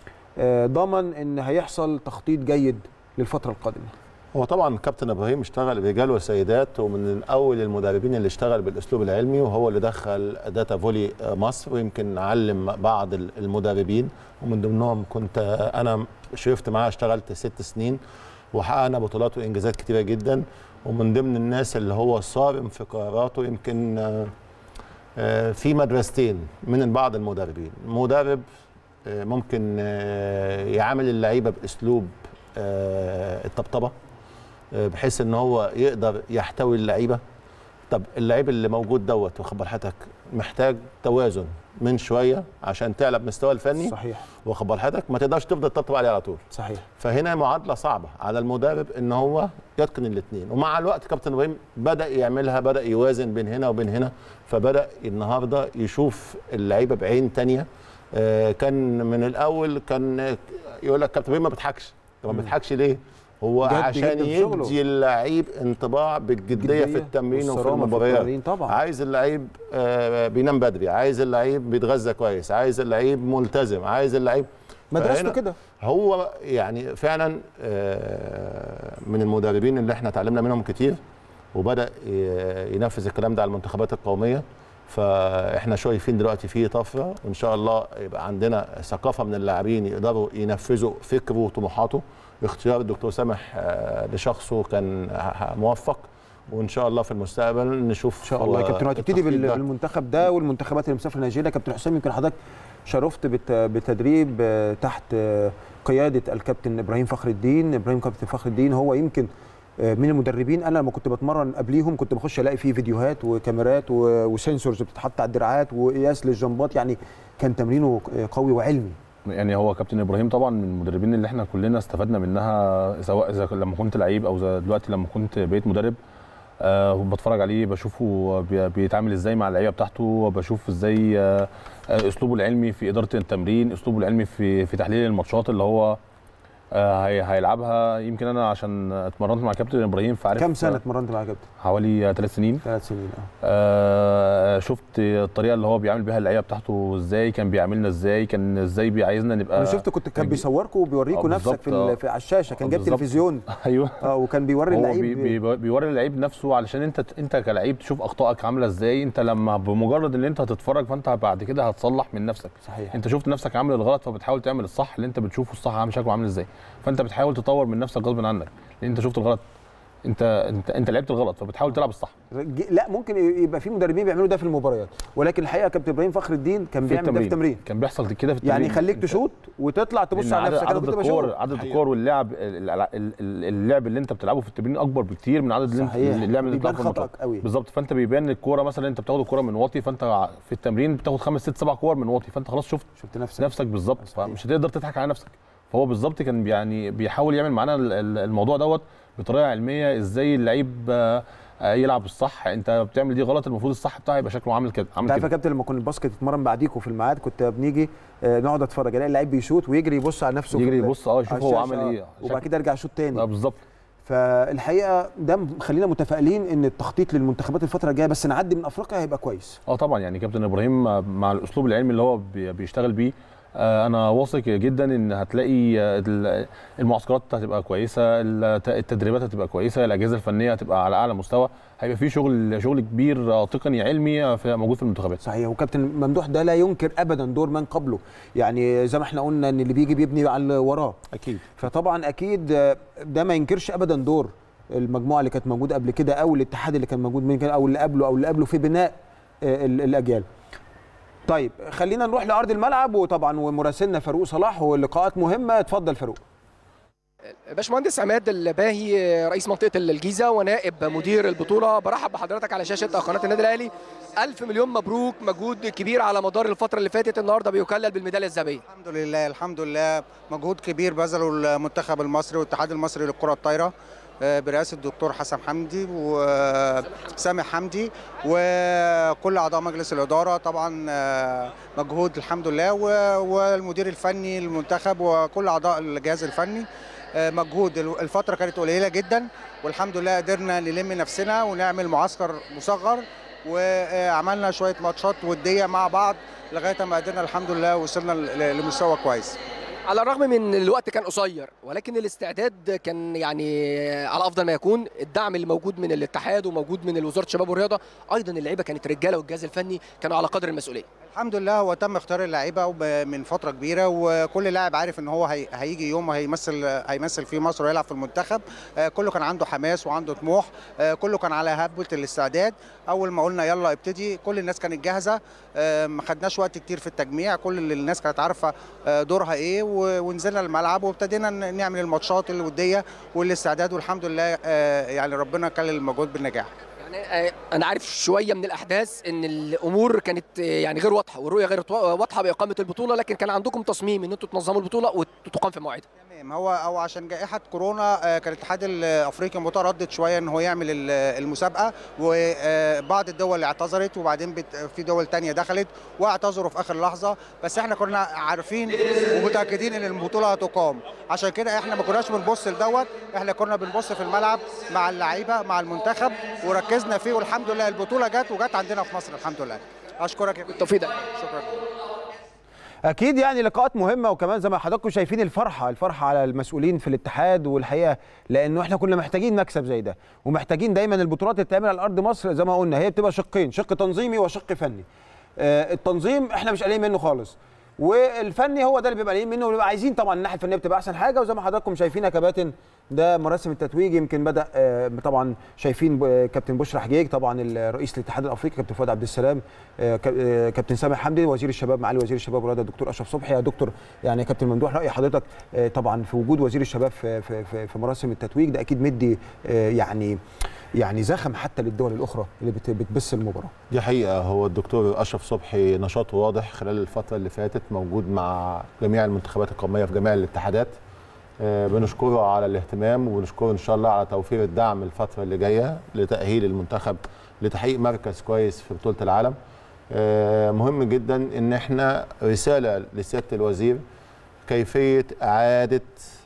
آه، ضمن ان هيحصل تخطيط جيد للفتره القادمه هو طبعا كابتن ابراهيم اشتغل رجال وسيدات ومن اول المدربين اللي اشتغل بالاسلوب العلمي وهو اللي دخل داتا فولي مصر ويمكن علم بعض المدربين ومن ضمنهم كنت انا شرفت معاه اشتغلت ست سنين وحققنا بطولات وانجازات كتيره جدا ومن ضمن الناس اللي هو صارم في قراراته يمكن آه، آه، في مدرستين من بعض المدربين مدرب آه، ممكن آه، يعامل اللعيبه باسلوب آه، الطبطبه آه، بحيث ان هو يقدر يحتوي اللعيبه طب اللعيب اللي موجود دوت واخد بال حضرتك محتاج توازن من شويه عشان تعلى بمستوى الفني صحيح واخد بال حضرتك ما تقدرش تفضل تطبق عليه على طول صحيح فهنا معادله صعبه على المدرب ان هو يتقن الاثنين ومع الوقت كابتن ابراهيم بدا يعملها بدا يوازن بين هنا وبين هنا فبدا النهارده يشوف اللعيبه بعين تانية آه، كان من الاول كان يقول لك كابتن ابراهيم ما بيضحكش طب ما بيضحكش ليه هو جد عشان جدا في شغله. يدي اللعيب انطباع بالجديه في جدية التمرين وفي والصرامة في المباريات التمرين طبعا. عايز اللعيب آه، بينام بدري عايز اللعيب بيتغذى كويس عايز اللعيب ملتزم عايز اللعيب مدرسته فهنا كده هو يعني فعلا آه، من المدربين اللي احنا اتعلمنا منهم كتير وبدا ي- ينفذ الكلام ده على المنتخبات القوميه فاحنا شايفين دلوقتي فيه طفره وان شاء الله يبقى عندنا ثقافه من اللاعبين يقدروا ينفذوا فكره وطموحاته اختيار الدكتور سامح آه، لشخصه كان ه- موفق وان شاء الله في المستقبل نشوف ان شاء الله يا كابتن هتبتدي التخطيط ده. بالمنتخب ده والمنتخبات اللي مسافره نيجيريا كابتن حسام يمكن حضرتك شرفت بت- بتدريب آه، تحت آه، قياده الكابتن ابراهيم فخر الدين ابراهيم كابتن فخر الدين هو يمكن آه، من المدربين انا لما كنت بتمرن قبليهم كنت بخش الاقي فيه فيديوهات وكاميرات و- وسنسورز بتتحط على الدراعات وقياس للجنبات يعني كان تمرينه قوي وعلمي يعني هو كابتن ابراهيم طبعا من المدربين اللي احنا كلنا استفدنا منها سواء اذا لما كنت لعيب او زي دلوقتي لما كنت بقيت مدرب أه بتفرج عليه بشوفه بي- بيتعامل ازاي مع اللعيبه بتاعته بشوف ازاي أه آه، اسلوبه العلمي في اداره التمرين اسلوبه العلمي في في تحليل الماتشات اللي هو أه هي- هيلعبها يمكن انا عشان اتمرنت مع كابتن ابراهيم فعارف كم سنه اتمرنت مع يا كابتن؟ حوالي ثلاث سنين ثلاث سنين اه آه شفت الطريقه اللي هو بيعمل بيها اللعيبه بتاعته ازاي كان بيعاملنا ازاي كان ازاي بيعايزنا نبقى انا شفت كنت كان نج- بيصوركم وبيوريكم آه، نفسك في, بالظبط، ال- في على الشاشه كان آه، جايب بالظبط. تلفزيون ايوه اه وكان بيوري هو اللعيب بي بي بيوري اللعيب نفسه علشان انت انت كلعيب تشوف اخطائك عامله ازاي انت لما بمجرد ان انت هتتفرج فانت بعد كده هتصلح من نفسك صحيح انت شفت نفسك عامل الغلط فبتحاول تعمل الصح اللي انت بتشوفه الصح عامل شكله عامل ازاي فانت بتحاول تطور من نفسك غصب عنك لان انت شفت الغلط انت انت انت لعبت الغلط فبتحاول تلعب الصح ج- لا ممكن يبقى في مدربين بيعملوا ده في المباريات ولكن الحقيقه كابتن ابراهيم فخر الدين كان في بيعمل ده في التمرين التمرين كان بيحصل كده في التمرين يعني يخليك انت- تشوط وتطلع تبص لأن على عدد, نفسك انا عدد كنت الكور بشوط عدد الكور واللعب ال- ال- ال- اللعب اللي انت بتلعبه في التمرين اكبر بكتير من عدد اللي انت صحيح. اللعب اللي بيبان بتلعبه في الماتشات خطأك قوي. بالظبط فانت بيبان الكوره مثلا انت بتاخد الكوره من واطي فانت ع- في التمرين بتاخد خمس ست سبع كور من واطي فانت خلاص شفت شفت نفسك نفسك بالظبط صحيح. فمش هتقدر تضحك على نفسك فهو بالظبط كان يعني بيحاول يعمل معانا ال- ال- الموضوع دوت بطريقه علميه ازاي اللعيب آه، آه، يلعب الصح انت بتعمل دي غلط المفروض الصح بتاعه يبقى شكله عامل كده انت عامل عارف يا كده كابتن لما كنا الباسكت اتمرن بعديكوا في الميعاد كنت بنيجي آه، نقعد اتفرج الاقي اللعيب بيشوط ويجري يبص على نفسه في يجري ال- يبص اه يشوف على هو الشاشة، عمل آه. ايه وبعد كده ارجع اشوط اه تاني بالظبط فالحقيقه ده مخلينا متفائلين ان التخطيط للمنتخبات الفتره الجايه بس نعدي من افريقيا هيبقى كويس اه طبعا يعني كابتن ابراهيم مع الاسلوب العلمي اللي هو بي- بيشتغل بيه آه، انا واثق جدا ان هتلاقي آه، ال- المعسكرات هتبقى كويسه الت- التدريبات هتبقى كويسه الاجهزه الفنيه هتبقى على اعلى مستوى هيبقى في شغل شغل كبير آه، تقني علمي آه، في- موجود في المنتخبات صحيح وكابتن ممدوح ده لا ينكر ابدا دور من قبله يعني زي ما احنا قلنا ان اللي بيجي بيبني على اللي وراه اكيد فطبعا اكيد آه، ده ما ينكرش ابدا دور المجموعه اللي كانت موجوده قبل كده او الاتحاد اللي كان موجود من كده او اللي قبله او اللي قبله في بناء آه، ال- الاجيال طيب خلينا نروح لارض الملعب وطبعا ومراسلنا فاروق صلاح واللقاءات مهمه اتفضل فاروق باشمهندس عماد الباهي رئيس منطقه الجيزه ونائب مدير البطوله برحب بحضرتك على شاشه قناه النادي الاهلي الف مليون مبروك مجهود كبير على مدار الفتره اللي فاتت النهارده بيكلل بالميداليه الذهبيه الحمد لله الحمد لله مجهود كبير بذله المنتخب المصري والاتحاد المصري للكره الطايره آه، برئاسه الدكتور حسن حمدي وسامح حمدي وكل اعضاء مجلس الاداره طبعا آه، مجهود الحمد لله و- والمدير الفني للمنتخب وكل اعضاء الجهاز الفني آه، مجهود الفتره كانت قليله جدا والحمد لله قدرنا نلم نفسنا ونعمل معسكر مصغر وعملنا شويه ماتشات وديه مع بعض لغايه ما قدرنا الحمد لله وصلنا ل- لمستوى كويس على الرغم من الوقت كان قصير ولكن الاستعداد كان يعني على افضل ما يكون الدعم اللي موجود من الاتحاد وموجود من وزاره الشباب والرياضه ايضا اللعيبه كانت رجاله والجهاز الفني كانوا على قدر المسؤوليه الحمد لله هو تم اختيار اللعيبه وب- من فتره كبيره وكل لاعب عارف ان هو هي- هيجي يوم هيمثل هيمثل في مصر ويلعب في المنتخب آه، كله كان عنده حماس وعنده طموح آه، كله كان على هبه الاستعداد اول ما قلنا يلا ابتدي كل الناس كانت جاهزه آه، ما خدناش وقت كتير في التجميع كل اللي الناس كانت عارفه آه، دورها ايه و- ونزلنا الملعب وابتدينا ن- نعمل الماتشات الوديه والاستعداد والحمد لله آه، يعني ربنا كلل المجهود بالنجاح يعني انا عارف شويه من الاحداث ان الامور كانت يعني غير واضحه والرؤيه غير واضحه باقامه البطوله لكن كان عندكم تصميم ان انتم تنظموا البطوله وتقام في مواعيدها تمام هو هو عشان جائحه كورونا آه، كان الاتحاد الافريقي متردد شويه ان هو يعمل ال- المسابقه وبعض الدول اعتذرت وبعدين بت- في دول تانية دخلت واعتذروا في اخر لحظه بس احنا كنا عارفين ومتاكدين ان البطوله هتقام عشان كده احنا ما كناش بنبص لدوت احنا كنا بنبص في الملعب مع اللعيبه مع المنتخب وركزنا فيه والحمد لله البطوله جت وجت عندنا في مصر الحمد لله اشكرك يا بالتوفيق شكرا اكيد يعني لقاءات مهمه وكمان زي ما حضراتكم شايفين الفرحه الفرحه على المسؤولين في الاتحاد والحقيقه لانه احنا كنا محتاجين مكسب زي ده ومحتاجين دايما البطولات اللي بتتعمل على ارض مصر زي ما قلنا هي بتبقى شقين شق تنظيمي وشق فني آه، التنظيم احنا مش قلقانين منه خالص والفني هو ده اللي بيبقى قلقانين منه وبنبقى عايزين طبعا الناحيه الفنيه بتبقى احسن حاجه وزي ما حضراتكم شايفين يا كباتن ده مراسم التتويج يمكن بدا آه، طبعا شايفين ب- كابتن بشرى حجيج طبعا رئيس الاتحاد الافريقي كابتن فؤاد عبد السلام آه، ك- آه، كابتن سامح حمدي وزير الشباب معالي وزير الشباب والرياضه الدكتور اشرف صبحي يا دكتور يعني يا كابتن ممدوح راي حضرتك آه، طبعا في وجود وزير الشباب في في في, في مراسم التتويج ده اكيد مدي آه، يعني يعني زخم حتى للدول الاخرى اللي بت- بتبث المباراه دي حقيقة هو الدكتور أشرف صبحي نشاطه واضح خلال الفترة اللي فاتت موجود مع جميع المنتخبات القومية في جميع الاتحادات آه، بنشكره على الاهتمام وبنشكره إن شاء الله على توفير الدعم الفترة اللي جاية لتأهيل المنتخب لتحقيق مركز كويس في بطولة العالم آه، مهم جدا إن احنا رسالة لسيادة الوزير كيفية إعادة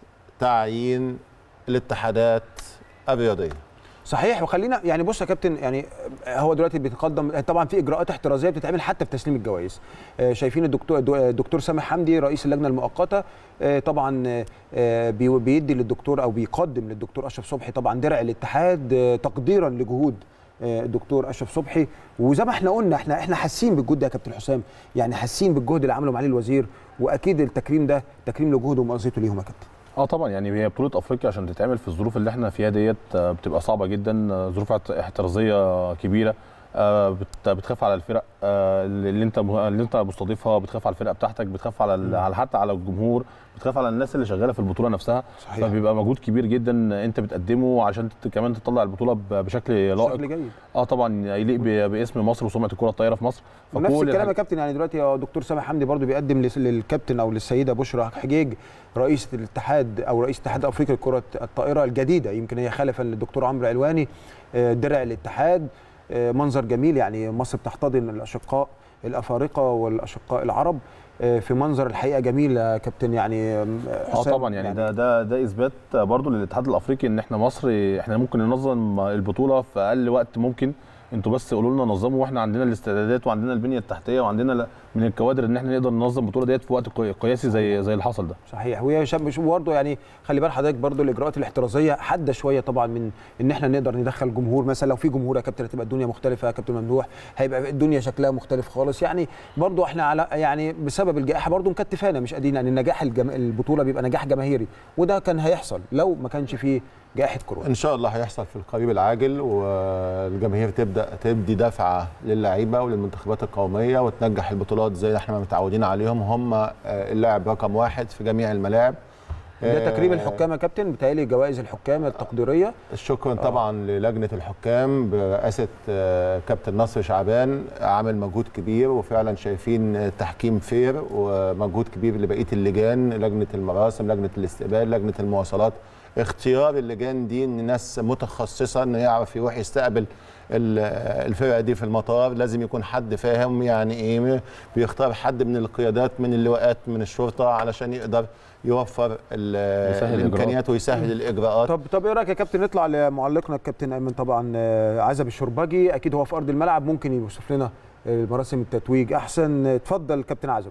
تعيين الاتحادات الرياضية صحيح وخلينا يعني بص يا كابتن يعني هو دلوقتي بيتقدم طبعا في اجراءات احترازيه بتتعمل حتى في تسليم الجوائز آه، شايفين الدكتور الدكتور سامح حمدي رئيس اللجنه المؤقته آه، طبعا آه، بي- بيدي للدكتور او بيقدم للدكتور اشرف صبحي طبعا درع الاتحاد آه، تقديرا لجهود آه، الدكتور اشرف صبحي وزي ما احنا قلنا احنا احنا حاسين بالجهد ده يا كابتن حسام يعني حاسين بالجهد اللي عمله معالي الوزير واكيد التكريم ده تكريم لجهوده ومقاصته ليهم يا كابتن اه طبعا يعني هي بطوله افريقيا عشان تتعمل في الظروف اللي احنا فيها ديت آه، بتبقى صعبه جدا آه، ظروف احت- احترازيه كبيره آه، بت- بتخاف على الفرق آه، اللي انت اللي انت مستضيفها بتخاف على الفرقه بتاعتك بتخاف على ال- على حتى على الجمهور بتخاف على الناس اللي شغاله في البطوله نفسها صحيح. فبيبقى مجهود كبير جدا انت بتقدمه عشان تت- كمان تطلع البطوله ب- بشكل لائق بشكل جيد اه طبعا يليق ب- باسم مصر وسمعه الكره الطايره في مصر ونفس فكل الكلام يا الحاجات- كابتن يعني دلوقتي يا دكتور سامح حمدي برضو بيقدم لس- للكابتن او للسيده بشرى حجيج رئيسه الاتحاد او رئيس الاتحاد الافريقي لكره الطائره الجديده يمكن هي خلفا للدكتور عمرو علواني آه، درع الاتحاد آه، منظر جميل يعني مصر بتحتضن الاشقاء الافارقه والاشقاء العرب آه، في منظر الحقيقه جميل يا كابتن يعني آم، اه حسام طبعا يعني, ده ده ده اثبات برضو للاتحاد الافريقي ان احنا مصر احنا ممكن ننظم البطوله في اقل وقت ممكن انتوا بس قولوا لنا نظموا واحنا عندنا الاستعدادات وعندنا البنيه التحتيه وعندنا ل- من الكوادر ان احنا نقدر ننظم البطوله ديت في وقت قي- قياسي زي زي اللي حصل ده صحيح وهي شاب مش برضه يعني خلي بال حضرتك برضه الاجراءات الاحترازيه حاده شويه طبعا من ان احنا نقدر ندخل جمهور مثلا لو في جمهور يا كابتن هتبقى الدنيا مختلفه يا كابتن ممدوح هيبقى الدنيا شكلها مختلف خالص يعني برضه احنا على يعني بسبب الجائحه برضه مكتفانا مش قادرين يعني نجاح الجم... البطوله بيبقى نجاح جماهيري وده كان هيحصل لو ما كانش فيه جائحه كورونا ان شاء الله هيحصل في القريب العاجل والجماهير تبدا تدي دفعه للعيبه وللمنتخبات القوميه وتنجح البطولات زي اللي احنا متعودين عليهم هم آه، اللاعب رقم واحد في جميع الملاعب ده تكريم آه، الحكام يا كابتن بتهيألي جوائز الحكام التقديريه شكرا طبعا للجنه الحكام برئاسه آه، كابتن نصر شعبان عامل مجهود كبير وفعلا شايفين تحكيم فير ومجهود كبير لبقيه اللجان لجنه المراسم لجنه الاستقبال لجنه المواصلات اختيار اللجان دي ان ناس متخصصه انه يعرف يروح يستقبل ال- الفرقه دي في المطار لازم يكون حد فاهم يعني ايه بيختار حد من القيادات من اللواءات من الشرطه علشان يقدر يوفر ال- يسهل الامكانيات ويسهل الاجراءات طب طب ايه رايك يا كابتن نطلع لمعلقنا الكابتن ايمن طبعا آه، عزب الشربجي اكيد هو في ارض الملعب ممكن يوصف لنا آه، مراسم التتويج احسن آه، اتفضل كابتن عزب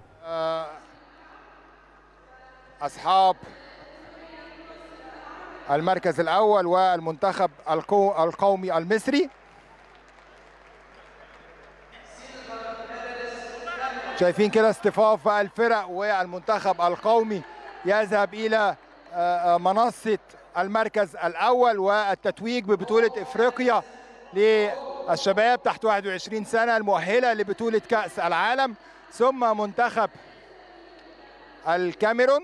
أصحاب المركز الأول والمنتخب القو- القومي المصري شايفين كده اصطفاف الفرق والمنتخب القومي يذهب إلى آه، آه، منصة المركز الأول والتتويج ببطولة إفريقيا للشباب تحت 21 سنة المؤهلة لبطولة كأس العالم ثم منتخب الكاميرون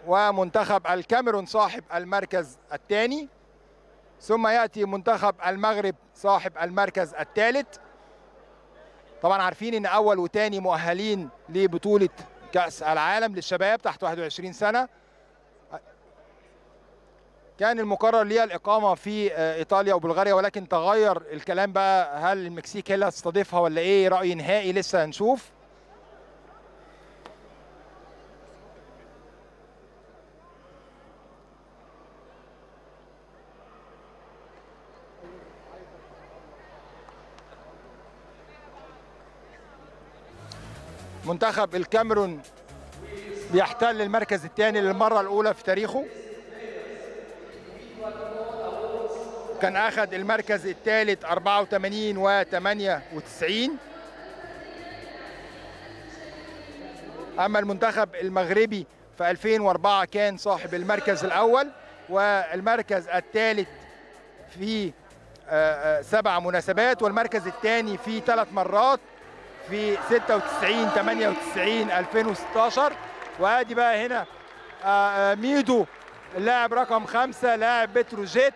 ومنتخب الكاميرون صاحب المركز الثاني ثم ياتي منتخب المغرب صاحب المركز الثالث طبعا عارفين ان اول وثاني مؤهلين لبطوله كاس العالم للشباب تحت 21 سنه كان المقرر ليها الاقامه في آه، ايطاليا وبلغاريا ولكن تغير الكلام بقى هل المكسيك هي اللي هتستضيفها ولا ايه راي نهائي لسه هنشوف منتخب الكاميرون بيحتل المركز الثاني للمره الاولى في تاريخه كان اخذ المركز الثالث 84 و 98 اما المنتخب المغربي في 2004 كان صاحب المركز الاول والمركز الثالث في آه، آه، سبع مناسبات والمركز الثاني في ثلاث مرات في 96 98 2016 وادي بقى هنا آه، آه، ميدو اللاعب رقم خمسة لاعب بتروجيت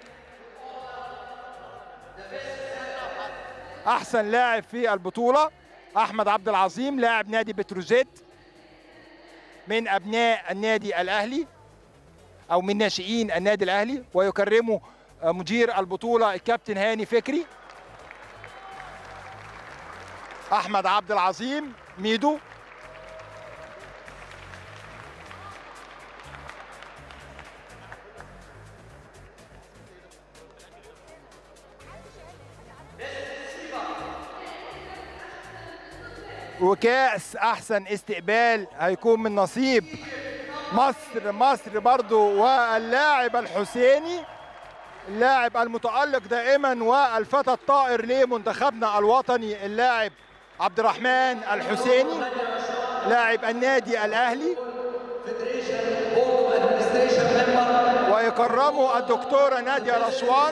احسن لاعب في البطوله احمد عبد العظيم لاعب نادي بتروجيت من ابناء النادي الاهلي او من ناشئين النادي الاهلي ويكرمه آه، مدير البطوله الكابتن هاني فكري احمد عبد العظيم ميدو وكاس احسن استقبال هيكون من نصيب مصر مصر برضو واللاعب الحسيني اللاعب المتألق دائما والفتى الطائر لمنتخبنا الوطني اللاعب عبد الرحمن الحسيني لاعب النادي الاهلي ويكرمه الدكتورة نادية رشوان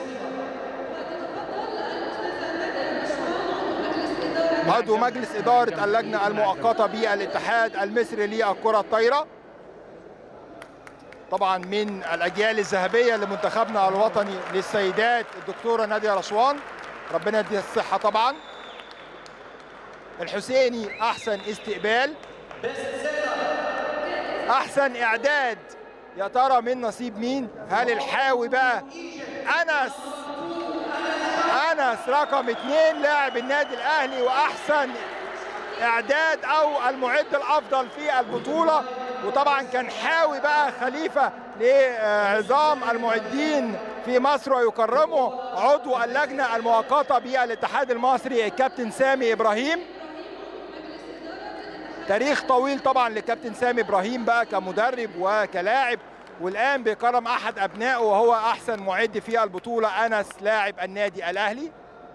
عضو مجلس إدارة اللجنة المؤقتة بالاتحاد المصري للكرة الطايرة طبعا من الأجيال الذهبية لمنتخبنا الوطني للسيدات الدكتورة نادية رشوان ربنا يديها الصحة طبعا الحسيني أحسن استقبال أحسن إعداد يا ترى من نصيب مين؟ هل الحاوي بقى أنس أنس رقم اثنين لاعب النادي الأهلي وأحسن إعداد أو المعد الأفضل في البطولة وطبعا كان حاوي بقى خليفة لعظام المعدين في مصر ويكرمه عضو اللجنة المؤقتة بالاتحاد المصري الكابتن سامي إبراهيم تاريخ طويل طبعا لكابتن سامي ابراهيم بقى كمدرب وكلاعب والان بيكرم احد ابنائه وهو احسن معد في البطوله انس لاعب النادي الاهلي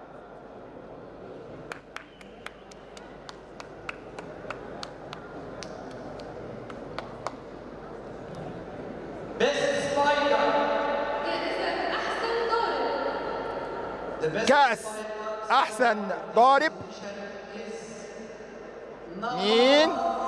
كاس احسن ضارب مين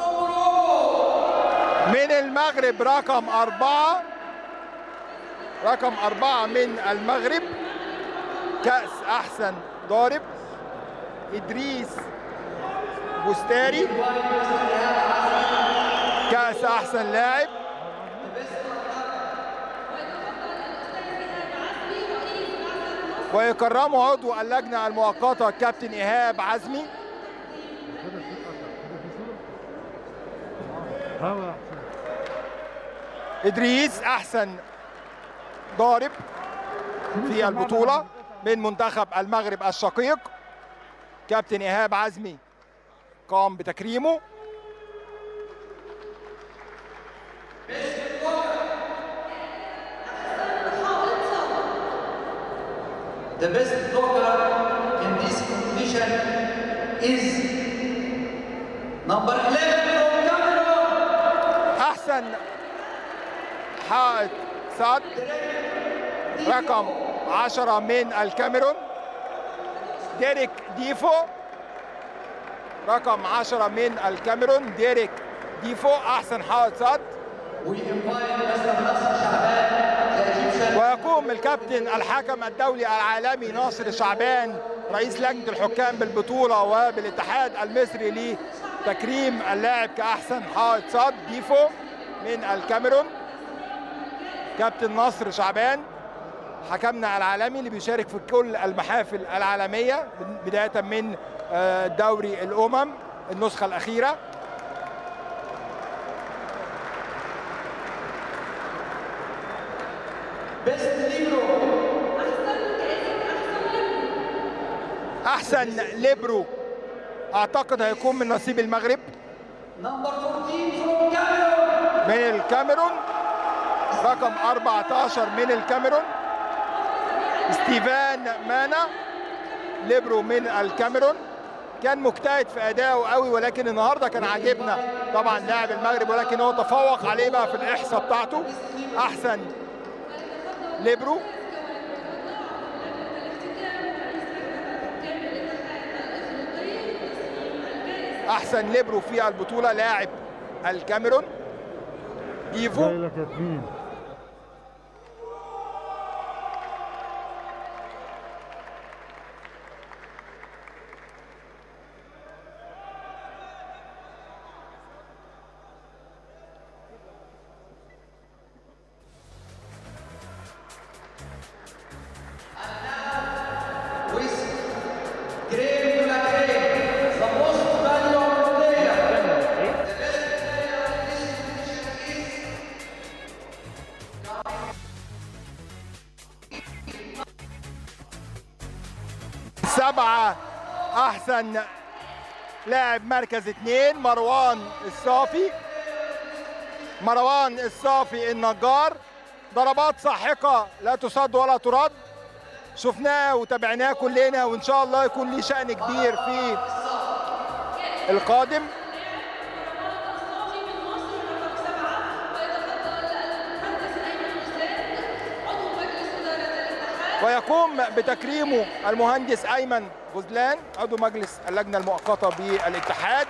من المغرب رقم أربعة رقم أربعة من المغرب كأس أحسن ضارب إدريس بوستاري كأس أحسن لاعب ويكرمه عضو اللجنة المؤقتة الكابتن إيهاب عزمي ادريس احسن ضارب في البطوله من منتخب المغرب الشقيق كابتن ايهاب عزمي قام بتكريمه The best blocker in this competition is number 11 from Cameroon. احسن حائط صد رقم 10 من الكاميرون ديريك ديفو رقم 10 من الكاميرون ديريك ديفو احسن حائط صد we invite Mr. Nasser Shaban, the Egyptian ويقوم الكابتن الحكم الدولي العالمي ناصر شعبان رئيس لجنة الحكام بالبطولة وبالاتحاد المصري لتكريم اللاعب كأحسن حائط صد ديفو من الكاميرون كابتن ناصر شعبان حكمنا العالمي اللي بيشارك في كل المحافل العالمية بداية من آه، دوري الأمم النسخة الأخيرة best libero, أحسن ليبرو أعتقد هيكون من نصيب المغرب number 14 from Cameroon, من الكاميرون رقم 14 من الكاميرون ستيفان مانا ليبرو من الكاميرون كان مجتهد في ادائه قوي ولكن النهارده كان عاجبنا طبعا لاعب المغرب ولكن هو تفوق عليه بقى في الاحصاء بتاعته احسن ليبرو احسن ليبرو في البطوله لاعب الكاميرون ايفو جاي لك يا تميم with Graham Dunacre, the most valuable player. سبعة أحسن لاعب مركز اثنين مروان الصافي مروان الصافي النجار ضربات ساحقة لا تصد ولا ترد شفناه وتابعناه كلنا وإن شاء الله يكون ليه شأن كبير في القادم ويقوم بتكريمه المهندس ايمن غزلان عضو مجلس اللجنه المؤقته بالاتحاد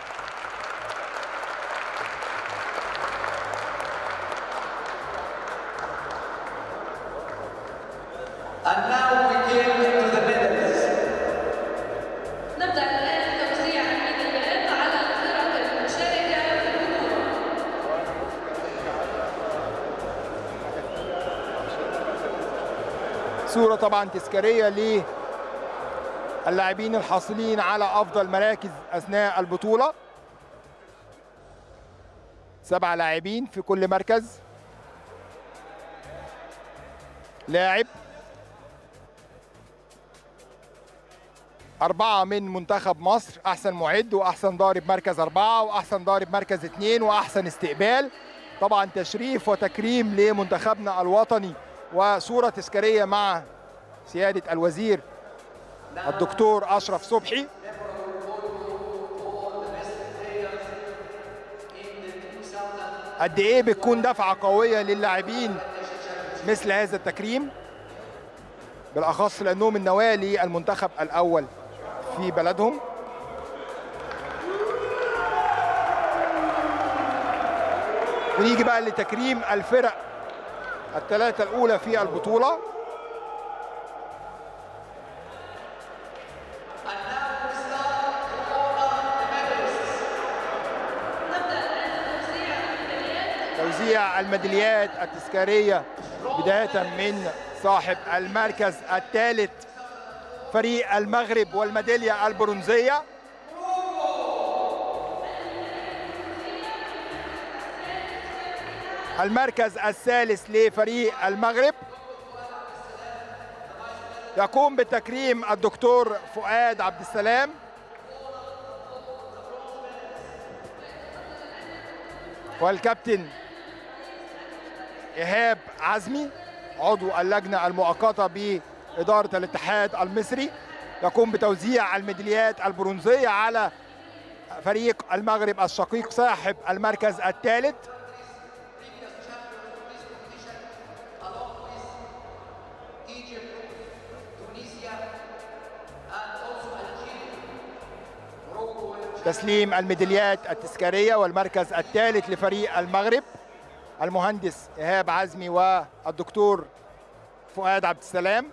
And now we came to the medals. نبدأ الآن توزيع الميداليات على الفرق المشاركة في البطولة. صوره طبعا تذكاريه للاعبين الحاصلين على افضل مراكز اثناء البطوله سبع لاعبين في كل مركز لاعب أربعة من منتخب مصر أحسن معد وأحسن ضارب مركز أربعة وأحسن ضارب مركز اثنين وأحسن استقبال طبعا تشريف وتكريم لمنتخبنا الوطني وصورة تذكارية مع سيادة الوزير الدكتور أشرف صبحي قد إيه بتكون دفعة قوية للاعبين مثل هذا التكريم بالأخص لأنهم النواة للمنتخب الأول في بلدهم ونيجي بقى لتكريم الفرق الثلاثة الأولى في البطولة توزيع الميداليات التذكارية بداية من صاحب المركز الثالث فريق المغرب والميدالية البرونزية المركز الثالث لفريق المغرب يقوم بتكريم الدكتور فؤاد عبد السلام والكابتن إيهاب عزمي عضو اللجنة المؤقتة بإدارة الاتحاد المصري يقوم بتوزيع الميداليات البرونزية على فريق المغرب الشقيق صاحب المركز الثالث تسليم الميداليات التذكارية والمركز الثالث لفريق المغرب المهندس ايهاب عزمي والدكتور فؤاد عبد السلام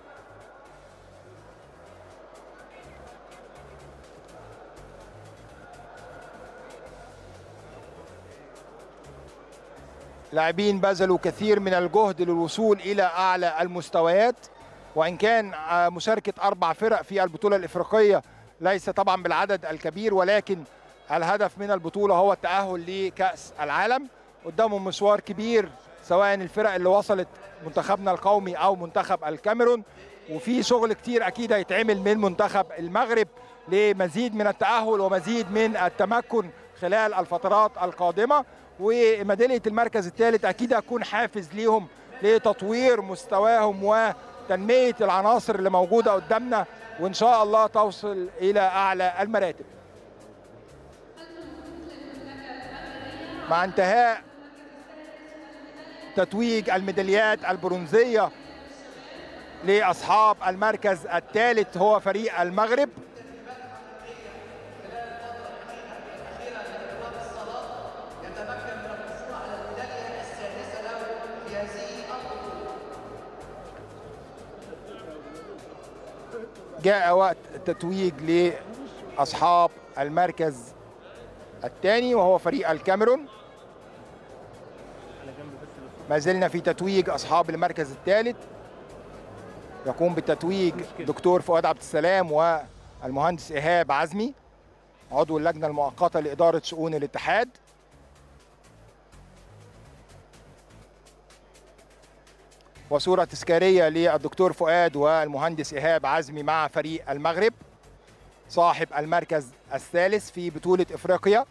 لاعبين بذلوا كثير من الجهد للوصول الى اعلى المستويات وان كان آه، مشاركه اربع فرق في البطوله الافريقيه ليس طبعا بالعدد الكبير ولكن الهدف من البطوله هو التاهل لكاس العالم قدامهم مشوار كبير سواء الفرق اللي وصلت منتخبنا القومي او منتخب الكاميرون وفي شغل كتير اكيد هيتعمل من منتخب المغرب لمزيد من التاهل ومزيد من التمكن خلال الفترات القادمه وميداليه المركز الثالث اكيد هتكون حافز ليهم لتطوير مستواهم وتنميه العناصر اللي موجوده قدامنا وان شاء الله توصل الى اعلى المراتب. مع انتهاء تتويج الميداليات البرونزيه لاصحاب المركز الثالث هو فريق المغرب جاء وقت التتويج لاصحاب المركز الثاني وهو فريق الكاميرون ما زلنا في تتويج اصحاب المركز الثالث يقوم بالتتويج دكتور فؤاد عبد السلام والمهندس ايهاب عزمي عضو اللجنه المؤقته لاداره شؤون الاتحاد وصوره تذكاريه للدكتور فؤاد والمهندس ايهاب عزمي مع فريق المغرب صاحب المركز الثالث في بطوله افريقيا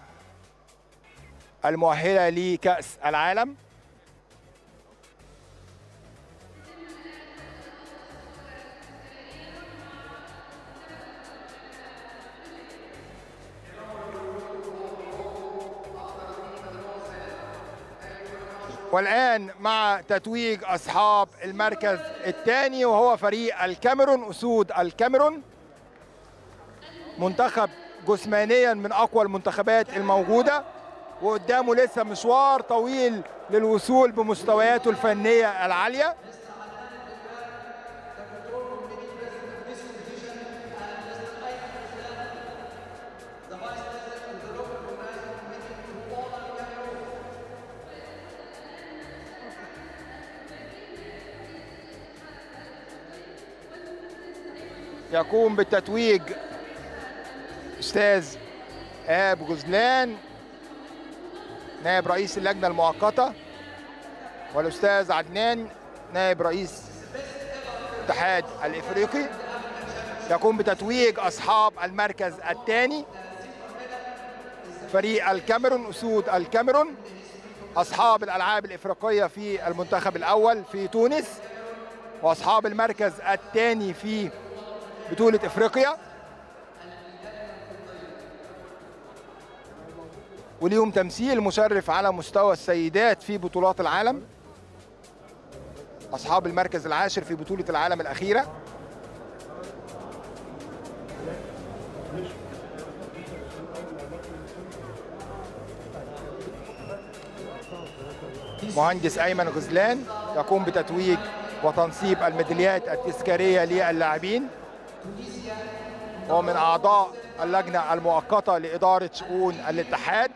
المؤهله لكاس العالم والآن مع تتويج أصحاب المركز الثاني وهو فريق الكاميرون أسود الكاميرون منتخب جسمانيا من أقوى المنتخبات الموجودة وقدامه لسه مشوار طويل للوصول بمستوياته الفنية العالية يقوم بالتتويج استاذ ايهاب غزلان نائب رئيس اللجنه المؤقته والاستاذ عدنان نائب رئيس الاتحاد الافريقي يقوم بتتويج اصحاب المركز الثاني فريق الكاميرون اسود الكاميرون اصحاب الالعاب الافريقيه في المنتخب الاول في تونس واصحاب المركز الثاني في بطولة افريقيا وليهم تمثيل مشرف على مستوى السيدات في بطولات العالم اصحاب المركز العاشر في بطولة العالم الاخيرة مهندس ايمن غزلان يقوم بتتويج وتنصيب الميداليات التذكاريه للاعبين هو من اعضاء اللجنه المؤقته لاداره شؤون الاتحاد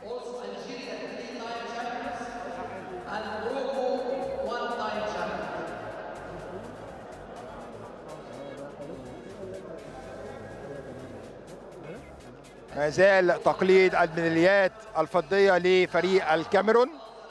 ما زال تقليد الميداليات الفضيه لفريق الكاميرون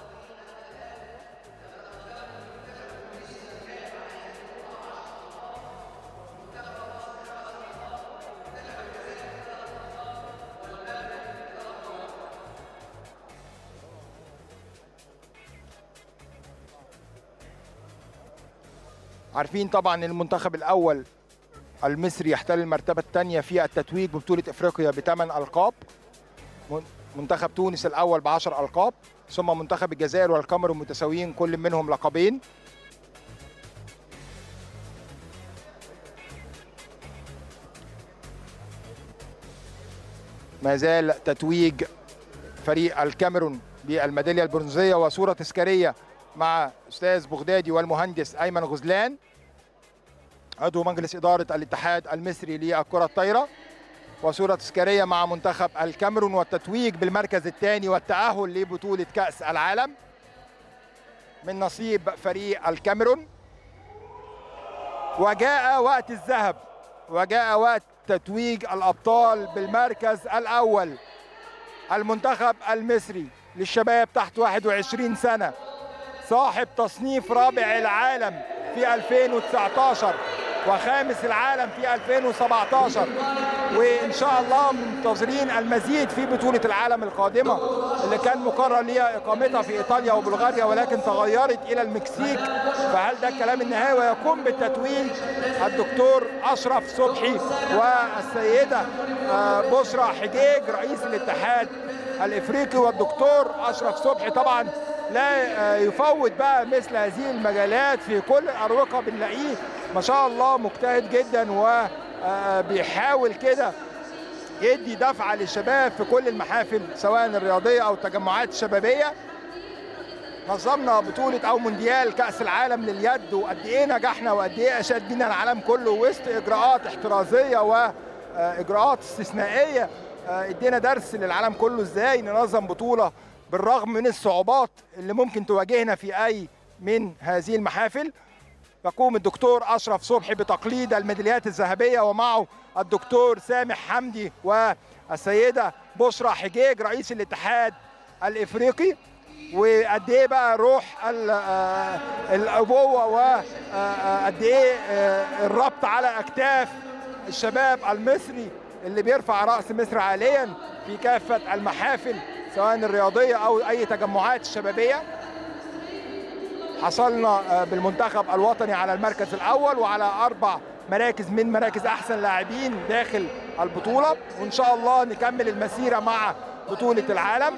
عارفين طبعا المنتخب الاول المصري يحتل المرتبه الثانيه في التتويج ببطوله افريقيا بثمان القاب من- منتخب تونس الاول ب 10 القاب ثم منتخب الجزائر والكاميرون متساويين كل منهم لقبين ما زال تتويج فريق الكاميرون بالميداليه البرونزيه وصوره تذكاريه مع استاذ بغدادي والمهندس ايمن غزلان عضو مجلس اداره الاتحاد المصري للكره الطايره وصوره تذكاريه مع منتخب الكاميرون والتتويج بالمركز الثاني والتاهل لبطوله كاس العالم من نصيب فريق الكاميرون وجاء وقت الذهب وجاء وقت تتويج الابطال بالمركز الاول المنتخب المصري للشباب تحت 21 سنه صاحب تصنيف رابع العالم في 2019 وخامس العالم في 2017 وان شاء الله منتظرين المزيد في بطوله العالم القادمه اللي كان مقرر ليها اقامتها في ايطاليا وبلغاريا ولكن تغيرت الى المكسيك فهل ده الكلام النهائي ويقوم بالتتويج الدكتور اشرف صبحي والسيده آه، بشرى حجيج رئيس الاتحاد الافريقي والدكتور اشرف صبحي طبعا لا آه، يفوت بقى مثل هذه المجالات في كل الاروقه بنلاقيه ما شاء الله مجتهد جدا وبيحاول كده يدي دفعه للشباب في كل المحافل سواء الرياضيه او التجمعات الشبابيه نظمنا بطولة أو مونديال كأس العالم لليد وقد إيه نجحنا وقد إيه أشاد بينا العالم كله وسط إجراءات احترازية وإجراءات استثنائية آه، ادينا درس للعالم كله إزاي ننظم بطولة بالرغم من الصعوبات اللي ممكن تواجهنا في أي من هذه المحافل يقوم الدكتور أشرف صبحي بتقليد الميداليات الذهبية ومعه الدكتور سامح حمدي والسيدة بشرى حجيج رئيس الاتحاد الإفريقي وقد ايه بقى روح ال- آه، الابوه وقد ايه آه، الربط على اكتاف الشباب المصري اللي بيرفع راس مصر عاليا في كافه المحافل سواء الرياضيه او اي تجمعات شبابيه حصلنا آه، بالمنتخب الوطني على المركز الاول وعلى اربع مراكز من مراكز احسن لاعبين داخل البطوله وان شاء الله نكمل المسيره مع بطوله العالم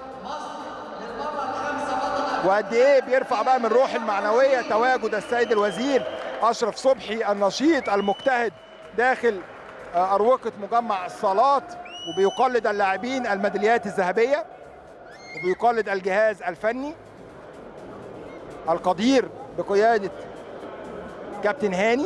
وقد ايه بيرفع بقى من روح المعنويه تواجد السيد الوزير اشرف صبحي النشيط المجتهد داخل آه، اروقه مجمع الصالات وبيقلد اللاعبين الميداليات الذهبيه وبيقلد الجهاز الفني القدير بقياده كابتن هاني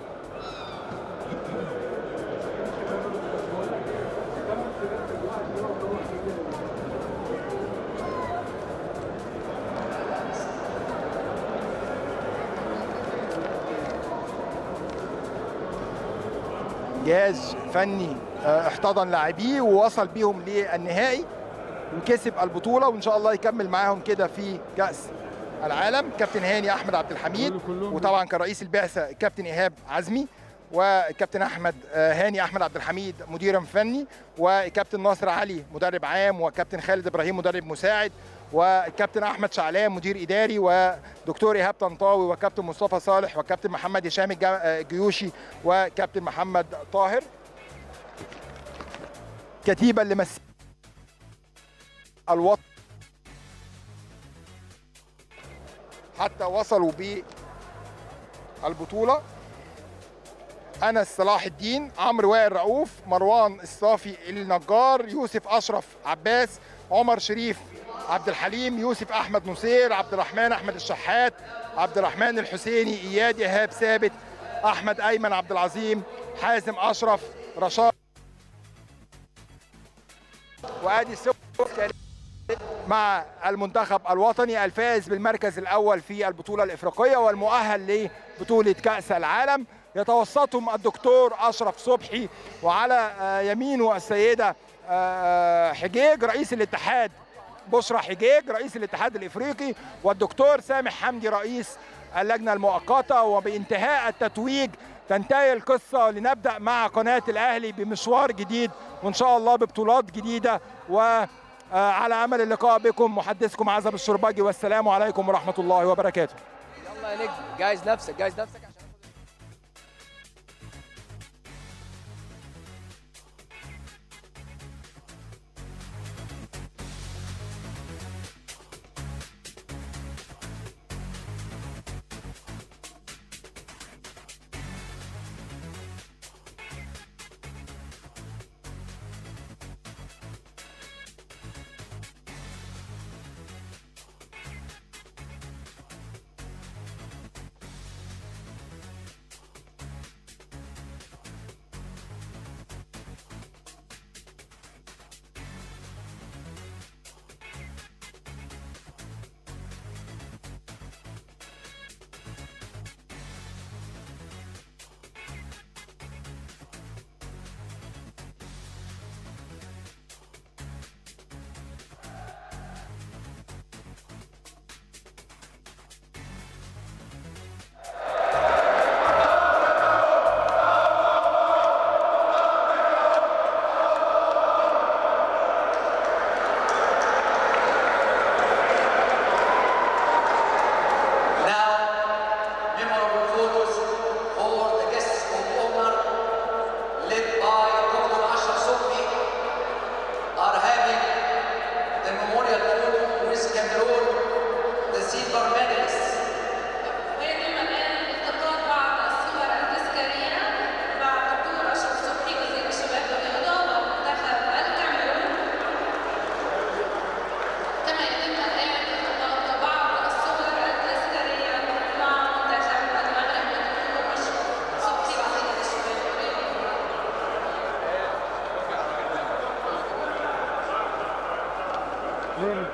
جهاز فني آه، احتضن لاعبيه ووصل بيهم للنهائي وكسب البطوله وان شاء الله يكمل معاهم كده في كاس العالم كابتن هاني احمد عبد الحميد وطبعا كان رئيس البعثه الكابتن ايهاب عزمي وكابتن احمد آه، هاني احمد عبد الحميد مديرا فني وكابتن ناصر علي مدرب عام وكابتن خالد ابراهيم مدرب مساعد وكابتن احمد شعلان مدير اداري ودكتور ايهاب طنطاوي وكابتن مصطفى صالح وكابتن محمد هشام الجا- آه، الجيوشي وكابتن محمد طاهر كتيبه اللي مس الوطن حتى وصلوا بالبطوله انس صلاح الدين عمرو وائل رؤوف مروان الصافي النجار يوسف اشرف عباس عمر شريف عبد الحليم يوسف احمد نصير عبد الرحمن احمد الشحات عبد الرحمن الحسيني اياد ايهاب ثابت احمد ايمن عبد العظيم حازم اشرف رشاد وادي السوق مع المنتخب الوطني الفائز بالمركز الاول في البطوله الافريقيه والمؤهل لبطوله كاس العالم يتوسطهم الدكتور اشرف صبحي وعلى آه، يمينه السيده آه، حجيج رئيس الاتحاد بشرى حجيج رئيس الاتحاد الافريقي والدكتور سامح حمدي رئيس اللجنه المؤقته وبانتهاء التتويج تنتهي القصه لنبدا مع قناه الاهلي بمشوار جديد وان شاء الله ببطولات جديده و آه، على امل اللقاء بكم محدثكم عزب الشرباجي والسلام عليكم ورحمه الله وبركاته يلا يا نجم جايز نفسك جايز نفسك عشان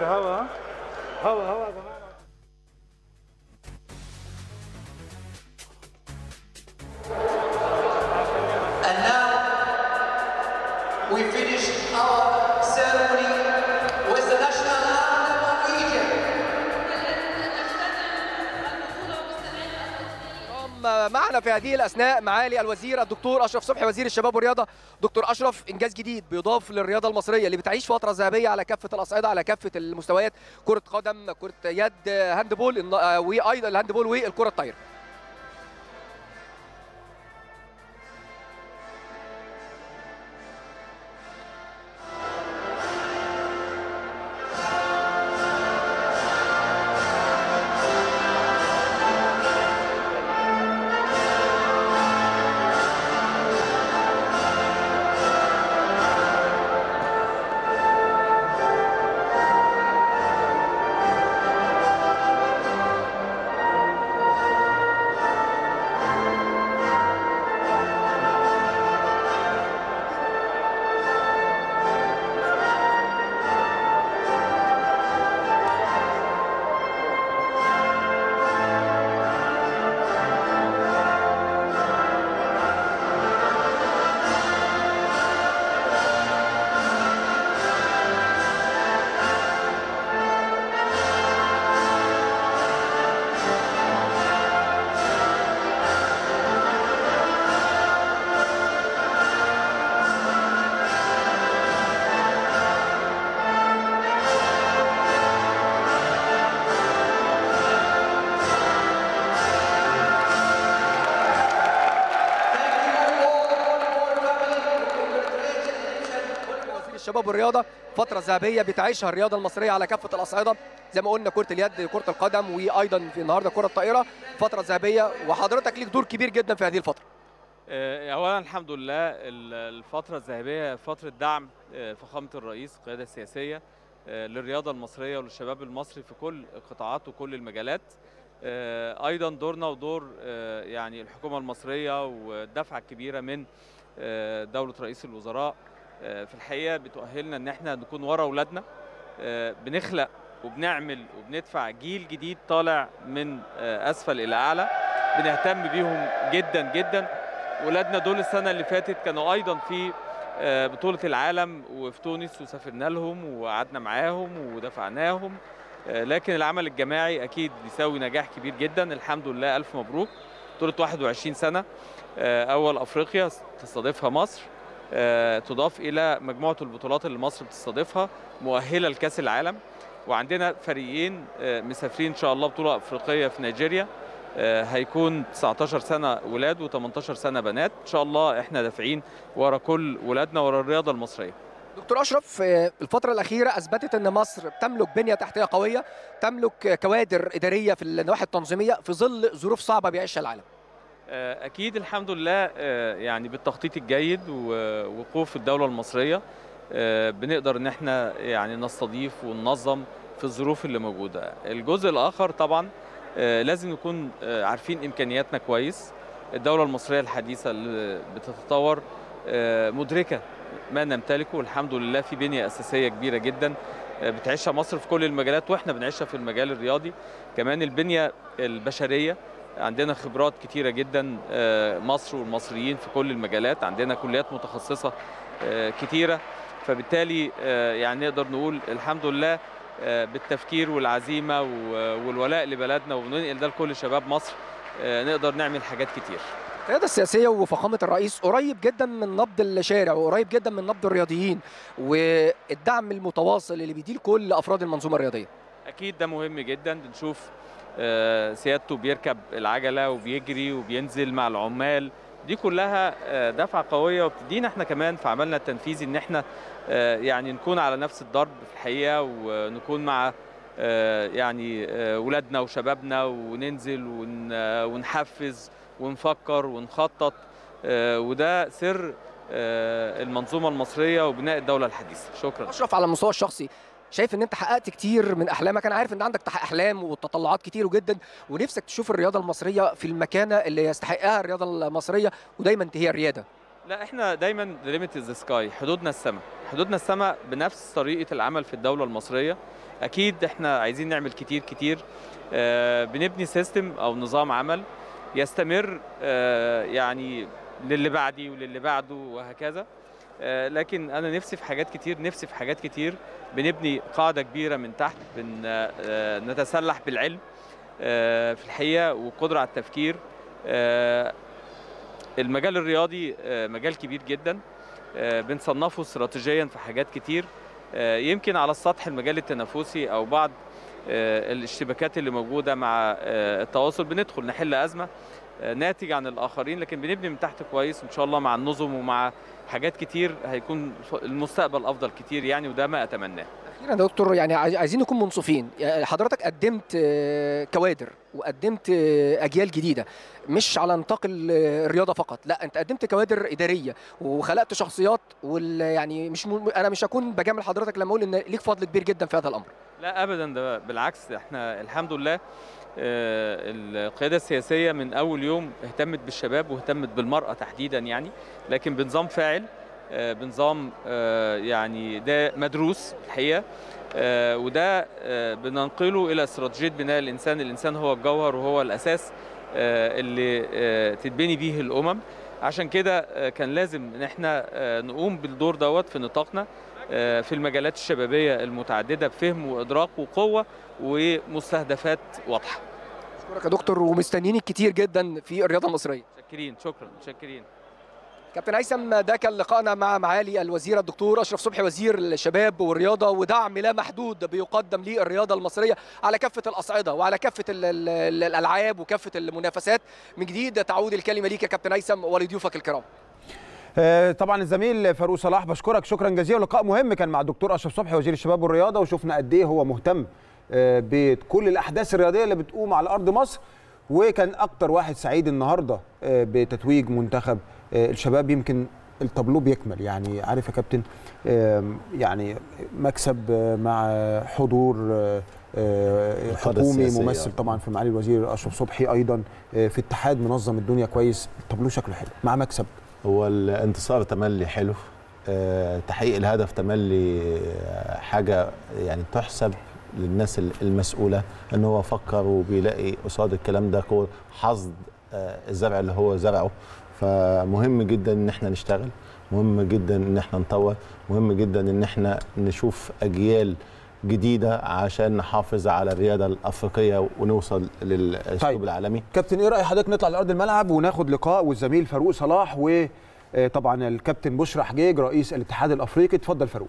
هوا هوا هوا يا جماعه And now we finish our ceremony with the national anthem of Egypt. هم معنا في هذه الاثناء معالي الوزير الدكتور اشرف صبحي وزير الشباب والرياضه دكتور اشرف انجاز جديد بيضاف للرياضه المصريه اللي بتعيش فتره ذهبيه على كافه الاصعده على كافه المستويات كره قدم كره يد هاندبول الن- آه، وايضا الهاندبول والكره الطايره وزير الشباب والرياضه فتره ذهبيه بتعيشها الرياضه المصريه على كافه الاصعده زي ما قلنا كره اليد كره القدم وايضا في النهارده كره الطائره فتره ذهبيه وحضرتك ليك دور كبير جدا في هذه الفتره آه، اولا الحمد لله ال- الفتره الذهبيه فتره دعم آه، فخامه الرئيس القياده السياسيه آه، للرياضه المصريه وللشباب المصري في كل القطاعات وكل المجالات آه، ايضا دورنا ودور آه، يعني الحكومه المصريه والدفعه الكبيره من آه، دوله رئيس الوزراء آه، في الحقيقه بتؤهلنا ان احنا نكون ورا اولادنا آه، بنخلق وبنعمل وبندفع جيل جديد طالع من آه، اسفل الى اعلى بنهتم بيهم جدا جدا ولادنا دول السنه اللي فاتت كانوا ايضا في آه، بطوله العالم وفي تونس وسافرنا لهم وقعدنا معاهم ودفعناهم آه، لكن العمل الجماعي اكيد بيساوي نجاح كبير جدا الحمد لله الف مبروك بطوله 21 سنه آه، اول افريقيا تستضيفها مصر آه، تضاف الى مجموعه البطولات اللي مصر بتستضيفها مؤهله لكاس العالم وعندنا فريقين آه، مسافرين ان شاء الله بطوله افريقيه في نيجيريا آه، هيكون 19 سنه ولاد و18 سنه بنات ان شاء الله احنا دافعين ورا كل ولادنا ورا الرياضه المصريه دكتور اشرف آه، الفتره الاخيره اثبتت ان مصر تملك بنيه تحتيه قويه تملك آه، كوادر اداريه في النواحي التنظيميه في ظل ظروف صعبه بيعيشها العالم آه، اكيد الحمد لله آه، يعني بالتخطيط الجيد ووقوف الدوله المصريه آه، بنقدر ان احنا يعني نستضيف وننظم في الظروف اللي موجوده الجزء الاخر طبعا آه، لازم نكون آه، عارفين امكانياتنا كويس الدوله المصريه الحديثه اللي بتتطور آه، مدركه ما نمتلكه والحمد لله في بنيه اساسيه كبيره جدا آه، بتعيشها مصر في كل المجالات واحنا بنعيشها في المجال الرياضي كمان البنيه البشريه عندنا خبرات كتيره جدا آه، مصر والمصريين في كل المجالات عندنا كليات متخصصه آه، كتيره فبالتالي آه، يعني نقدر نقول الحمد لله آه، بالتفكير والعزيمه و- والولاء لبلدنا وننقل ده لكل شباب مصر آه، نقدر نعمل حاجات كتير القياده السياسيه وفخامه الرئيس قريب جدا من نبض الشارع وقريب جدا من نبض الرياضيين والدعم المتواصل اللي بيديه لكل افراد المنظومه الرياضيه اكيد ده مهم جدا بنشوف آه، سيادته بيركب العجله وبيجري وبينزل مع العمال دي كلها آه، دفعه قويه وبتدينا احنا كمان في عملنا التنفيذي ان احنا آه، يعني نكون على نفس الضرب في الحقيقه ونكون مع آه، يعني آه، ولادنا وشبابنا وننزل ون- آه، ونحفز ونفكر ونخطط آه، وده سر آه، المنظومه المصريه وبناء الدوله الحديثه شكرا اشرف على المستوى الشخصي شايف ان انت حققت كتير من احلامك انا عارف ان عندك تح- احلام وتطلعات كتير جدا ونفسك تشوف الرياضه المصريه في المكانه اللي يستحقها الرياضه المصريه ودايما هي الرياده لا احنا دايما ليميت ذا سكاي حدودنا السماء حدودنا السماء بنفس طريقه العمل في الدوله المصريه اكيد احنا عايزين نعمل كتير كتير آه بنبني سيستم او نظام عمل يستمر آه يعني للي بعدي وللي بعده وهكذا آه لكن انا نفسي في حاجات كتير نفسي في حاجات كتير بنبني قاعده كبيره من تحت بن آه نتسلح بالعلم آه في الحقيقه والقدره على التفكير آه المجال الرياضي آه، مجال كبير جدا آه، بنصنفه استراتيجيا في حاجات كتير آه، يمكن على السطح المجال التنافسي او بعض آه، الاشتباكات اللي موجوده مع آه، التواصل بندخل نحل ازمه آه، ناتج عن الاخرين لكن بنبني من تحت كويس ان شاء الله مع النظم ومع حاجات كتير هيكون المستقبل افضل كتير يعني وده ما اتمناه اخيرا يا دكتور يعني عايز- عايزين نكون منصفين يعني حضرتك قدمت آه، كوادر وقدمت آه، اجيال جديده مش على نطاق ال- الرياضه فقط لا انت قدمت كوادر اداريه وخلقت شخصيات وال يعني مش م... انا مش هكون بجامل حضرتك لما اقول ان ليك فضل كبير جدا في هذا الامر لا ابدا ده بالعكس احنا الحمد لله آه، القياده السياسيه من اول يوم اهتمت بالشباب واهتمت بالمراه تحديدا يعني لكن بنظام فاعل آه، بنظام آه، يعني ده مدروس الحقيقه آه، وده آه، بننقله الى استراتيجيه بناء الانسان الانسان هو الجوهر وهو الاساس آه، اللي آه، تتبني بيه الامم عشان كده آه، كان لازم ان احنا آه، نقوم بالدور دوت في نطاقنا آه، في المجالات الشبابيه المتعدده بفهم وادراك وقوه ومستهدفات واضحه اشكرك يا دكتور ومستنيين كتير جدا في الرياضه المصريه متشكرين شكرا متشكرين كابتن هيثم ده كان لقائنا مع معالي الوزير الدكتور اشرف صبحي وزير الشباب والرياضه ودعم لا محدود بيقدم للرياضه المصريه على كافه الاصعده وعلى كافه ال ال ال الالعاب وكافه المنافسات من جديد تعود الكلمه ليك يا كابتن هيثم ولضيوفك الكرام آه، طبعا الزميل فاروق صلاح بشكرك شكرا جزيلا لقاء مهم كان مع الدكتور اشرف صبحي وزير الشباب والرياضه وشفنا قد ايه هو مهتم آه، بكل الاحداث الرياضيه اللي بتقوم على ارض مصر وكان اكتر واحد سعيد النهارده آه، بتتويج منتخب آه، الشباب يمكن التابلو بيكمل يعني عارف يا كابتن آم، يعني مكسب آه، مع حضور آه، آه، القادة حكومي السياسية. ممثل طبعا في معالي الوزير اشرف صبحي ايضا آه، في اتحاد منظم الدنيا كويس التابلو شكله حلو مع مكسب هو الانتصار تملي حلو آه، تحقيق الهدف تملي آه، حاجه يعني تحسب للناس ال- المسؤوله ان هو فكر وبيلاقي قصاد الكلام ده قوة حصد آه، الزرع اللي هو زرعه فمهم جدا ان احنا نشتغل مهم جدا ان احنا نطور مهم جدا ان احنا نشوف اجيال جديده عشان نحافظ على الرياده الافريقيه ونوصل للاسلوب طيب. العالمي كابتن ايه راي حضرتك نطلع لارض الملعب وناخد لقاء والزميل فاروق صلاح وطبعا الكابتن بشرى حجيج رئيس الاتحاد الافريقي اتفضل فاروق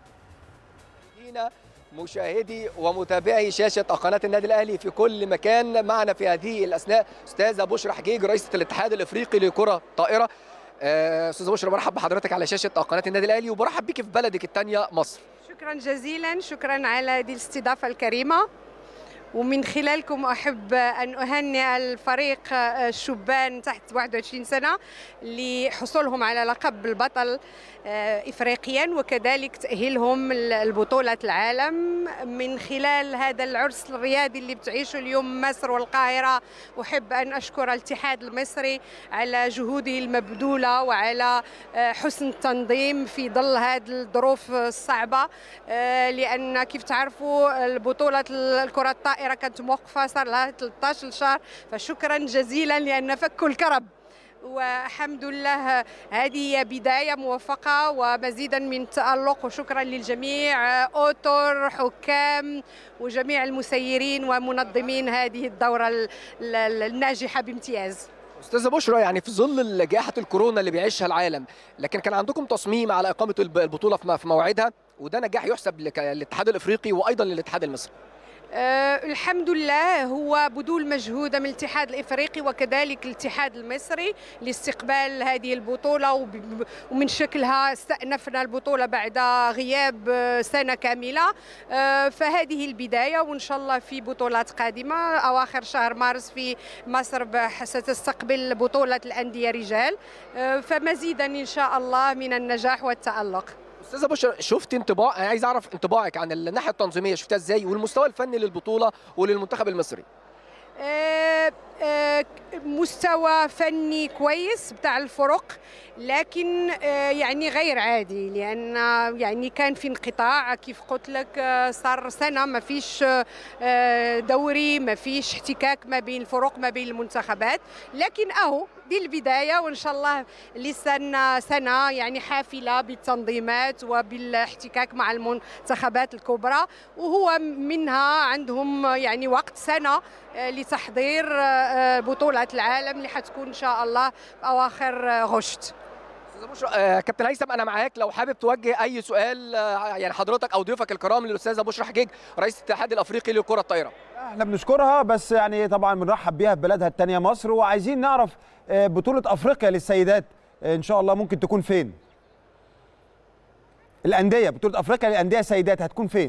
مشاهدينا مشاهدي ومتابعي شاشة قناة النادي الأهلي في كل مكان معنا في هذه الأثناء أستاذة بشرى حجيج رئيسة الاتحاد الإفريقي لكرة طائرة آه، أستاذة بشرى برحب بحضرتك على شاشة قناة النادي الأهلي وبرحب بيك في بلدك الثانية مصر شكرا جزيلا شكرا على هذه الاستضافة الكريمة ومن خلالكم أحب أن أهنئ الفريق الشبان تحت 21 سنة لحصولهم على لقب البطل آه، إفريقيا وكذلك تأهيلهم لبطولة العالم من خلال هذا العرس الرياضي اللي بتعيشه اليوم مصر والقاهرة أحب أن أشكر الاتحاد المصري على جهوده المبذولة وعلى آه، حسن التنظيم في ظل هذه الظروف الصعبة آه، لأن كيف تعرفوا البطولة الكرة الطائرة كانت موقفة صار لها 13 شهر فشكرا جزيلا لأن فكوا الكرب والحمد لله هذه هي بداية موفقة ومزيدا من التألق وشكرا للجميع أوتور حكام وجميع المسيرين ومنظمين هذه الدورة ال- ال- الناجحة بامتياز أستاذة بشرى يعني في ظل جائحة الكورونا اللي بيعيشها العالم لكن كان عندكم تصميم على إقامة الب- البطولة في م- في موعدها وده نجاح يحسب لك- للاتحاد الإفريقي وأيضا للاتحاد المصري أه الحمد لله هو بذول مجهود من الاتحاد الافريقي وكذلك الاتحاد المصري لاستقبال هذه البطوله وب- ومن شكلها استأنفنا البطوله بعد غياب آه، سنه كامله أه فهذه البدايه وان شاء الله في بطولات قادمه اواخر شهر مارس في مصر بح- ستستقبل بطوله الانديه رجال أه فمزيدا ان شاء الله من النجاح والتالق استاذه بشرى شفت انطباع انا عايز اعرف انطباعك عن الناحيه التنظيميه شفتها ازاي والمستوى الفني للبطوله وللمنتخب المصري آه، آه، مستوى فني كويس بتاع الفرق لكن آه، يعني غير عادي لان آه، يعني كان في انقطاع كيف قلت لك آه، صار سنه ما فيش آه، دوري ما فيش احتكاك ما بين الفرق ما بين المنتخبات لكن اهو دي البدايه وان شاء الله لسنا سنه يعني حافله بالتنظيمات وبالاحتكاك مع المنتخبات الكبرى وهو منها عندهم يعني وقت سنه آه، لتحضير آه، آه، بطوله العالم اللي حتكون ان شاء الله في اواخر آه، غشت استاذ بشرى آه، كابتن هيثم انا معاك لو حابب توجه اي سؤال آه، يعني حضرتك او ضيوفك الكرام للاستاذه بشرى حجيج رئيس الاتحاد الافريقي لكره الطايره احنا بنشكرها بس يعني طبعا بنرحب بيها في بلدها الثانيه مصر وعايزين نعرف آه، بطوله افريقيا للسيدات آه، ان شاء الله ممكن تكون فين الانديه بطوله افريقيا للانديه سيدات هتكون فين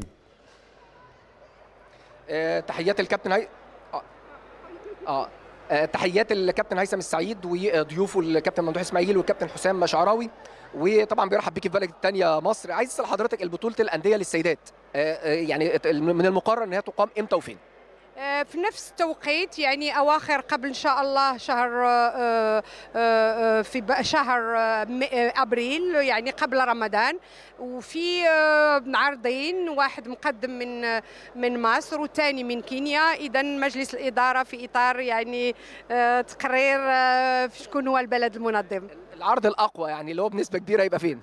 آه، تحيات الكابتن هي... اه, آه. آه، تحيات الكابتن هيثم السعيد وضيوفه الكابتن ممدوح اسماعيل والكابتن حسام شعراوي وطبعا بيرحب بيك في بلد الثانيه مصر عايز اسال حضرتك البطوله الانديه للسيدات آه، آه، يعني من المقرر ان هي تقام امتى وفين آه، في نفس التوقيت يعني اواخر قبل ان شاء الله شهر آه، آه، آه، في ب- شهر آه، م- آه، ابريل يعني قبل رمضان وفي آه، عرضين واحد مقدم من آه، من مصر والثاني من كينيا اذا مجلس الاداره في اطار يعني آه، تقرير آه، في شكون هو البلد المنظم العرض الاقوى يعني اللي هو بنسبه كبيره يبقى فين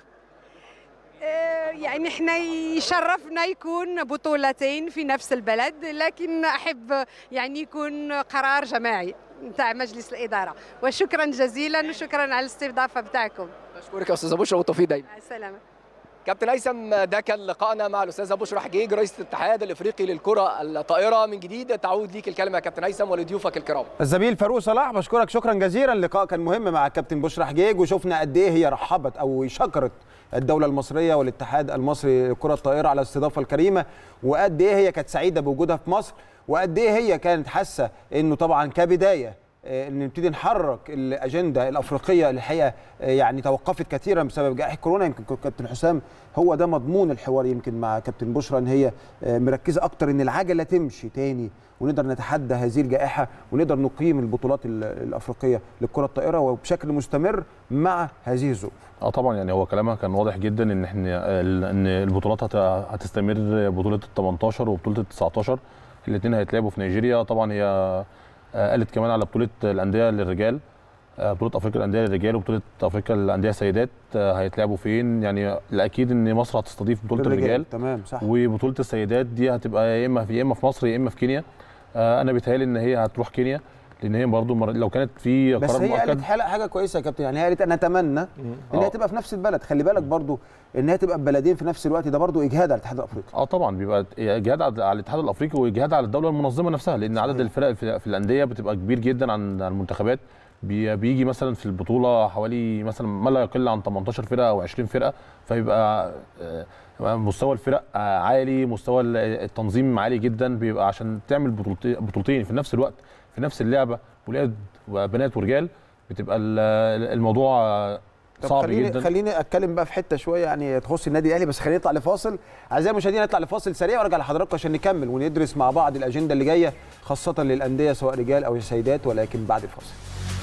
آه، يعني احنا يشرفنا يكون بطولتين في نفس البلد لكن احب يعني يكون قرار جماعي نتاع مجلس الاداره وشكرا جزيلا وشكرا على الاستضافه بتاعكم اشكرك يا استاذه بشرى والتوفيق دايما مع السلامه كابتن هيثم ده كان لقائنا مع الاستاذه بشرى حجيج رئيس الاتحاد الافريقي للكره الطائره من جديد تعود ليك الكلمه يا كابتن هيثم ولضيوفك الكرام الزميل فاروق صلاح بشكرك شكرا جزيلا اللقاء كان مهم مع الكابتن بشرى حجيج وشفنا قد ايه هي رحبت او شكرت الدوله المصريه والاتحاد المصري لكره الطائره على الاستضافه الكريمه وقد ايه هي كانت سعيده بوجودها في مصر وقد ايه هي كانت حاسه انه طبعا كبدايه آه، ان نبتدي نحرك الاجنده الافريقيه اللي الحقيقه آه، يعني توقفت كثيرا بسبب جائحه كورونا يمكن كابتن حسام هو ده مضمون الحوار يمكن مع كابتن بشرى ان هي آه، مركزه اكتر ان العجله تمشي تاني ونقدر نتحدى هذه الجائحه ونقدر نقيم البطولات ال- الافريقيه للكره الطائره وبشكل مستمر مع هذه الظروف اه طبعا يعني هو كلامها كان واضح جدا ان احنا ال- ان البطولات هت- هتستمر بطوله ال 18 وبطوله ال 19 الاثنين هيتلعبوا في نيجيريا طبعا هي آه، قالت كمان على بطوله الانديه للرجال آه، بطوله افريقيا للانديه للرجال وبطوله افريقيا للانديه سيدات آه، هيتلعبوا فين يعني الاكيد ان مصر هتستضيف بطوله الرجال تمام صح وبطوله السيدات دي هتبقى يا اما في يا اما في مصر يا اما في كينيا آه، انا بيتهيألي ان هي هتروح كينيا لان هي برضو مر... لو كانت في بس قرار هي مؤكد قالت حاجه حاجه كويسه يا كابتن يعني هي قالت انا اتمنى ان هي آه. تبقى في نفس البلد خلي بالك برضو ان هي تبقى ببلدين في نفس الوقت ده برضو اجهاد على الاتحاد الافريقي اه طبعا بيبقى اجهاد على على الاتحاد الافريقي واجهاد على الدوله المنظمه نفسها لان عدد الفرق في, في الانديه بتبقى كبير جدا عن عن المنتخبات بي- بيجي مثلا في البطوله حوالي مثلا ما لا يقل عن 18 فرقه او 20 فرقه فيبقى آه، مستوى الفرق آه، عالي مستوى ال- التنظيم عالي جدا بيبقى عشان تعمل بطولتين بطولتين في نفس الوقت في نفس اللعبه ولاد وبنات ورجال بتبقى ال- الموضوع آه، طب صعب خليني جدا خليني اتكلم بقى في حته شويه يعني تخص النادي الاهلي بس خلينا نطلع لفاصل اعزائي المشاهدين نطلع لفاصل سريع وارجع لحضراتكم عشان نكمل وندرس مع بعض الاجنده اللي جايه خاصه للانديه سواء رجال او سيدات ولكن بعد الفاصل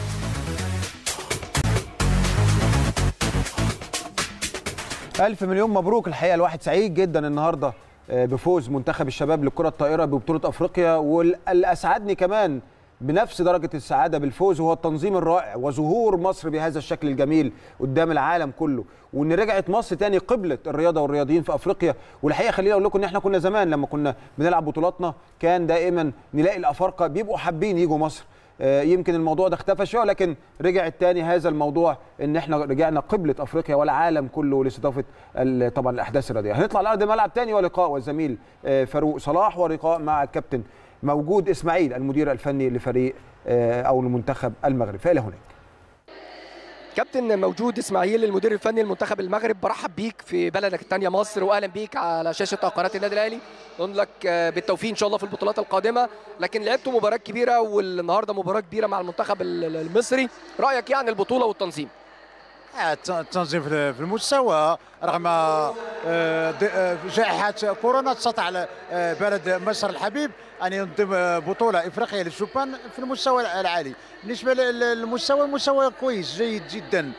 ألف مليون مبروك الحقيقة الواحد سعيد جدا النهاردة آه، بفوز منتخب الشباب للكرة الطائرة ببطولة أفريقيا واللي أسعدني كمان بنفس درجة السعادة بالفوز هو التنظيم الرائع وظهور مصر بهذا الشكل الجميل قدام العالم كله وان رجعت مصر تاني قبلة الرياضة والرياضيين في افريقيا والحقيقة خليني اقول لكم ان احنا كنا زمان لما كنا بنلعب بطولاتنا كان دائما نلاقي الافارقة بيبقوا حابين يجوا مصر آه، يمكن الموضوع ده اختفى شويه لكن رجعت تاني هذا الموضوع ان احنا رجعنا قبله افريقيا والعالم كله لاستضافه ال- طبعا الاحداث الرياضيه هنطلع على ارض الملعب تاني ولقاء والزميل آه، فاروق صلاح ولقاء مع الكابتن موجود اسماعيل المدير الفني لفريق آه، او المنتخب المغرب فالى هناك كابتن موجود اسماعيل المدير الفني لمنتخب المغرب برحب بيك في بلدك الثانيه مصر واهلا بيك على شاشه قناه النادي الاهلي نقول لك آه، بالتوفيق ان شاء الله في البطولات القادمه لكن لعبتوا مباراه كبيره والنهارده مباراه كبيره مع المنتخب ال- ال- المصري رايك يعني البطوله والتنظيم آه، الت- التنظيم في في المستوى رغم آه، ض- آه، جائحة كورونا استطاع ال- آه، بلد مصر الحبيب أن ينظم آه، بطولة إفريقية للشبان في المستوى العالي بالنسبة لل- للمستوى المستوى كويس جيد جدا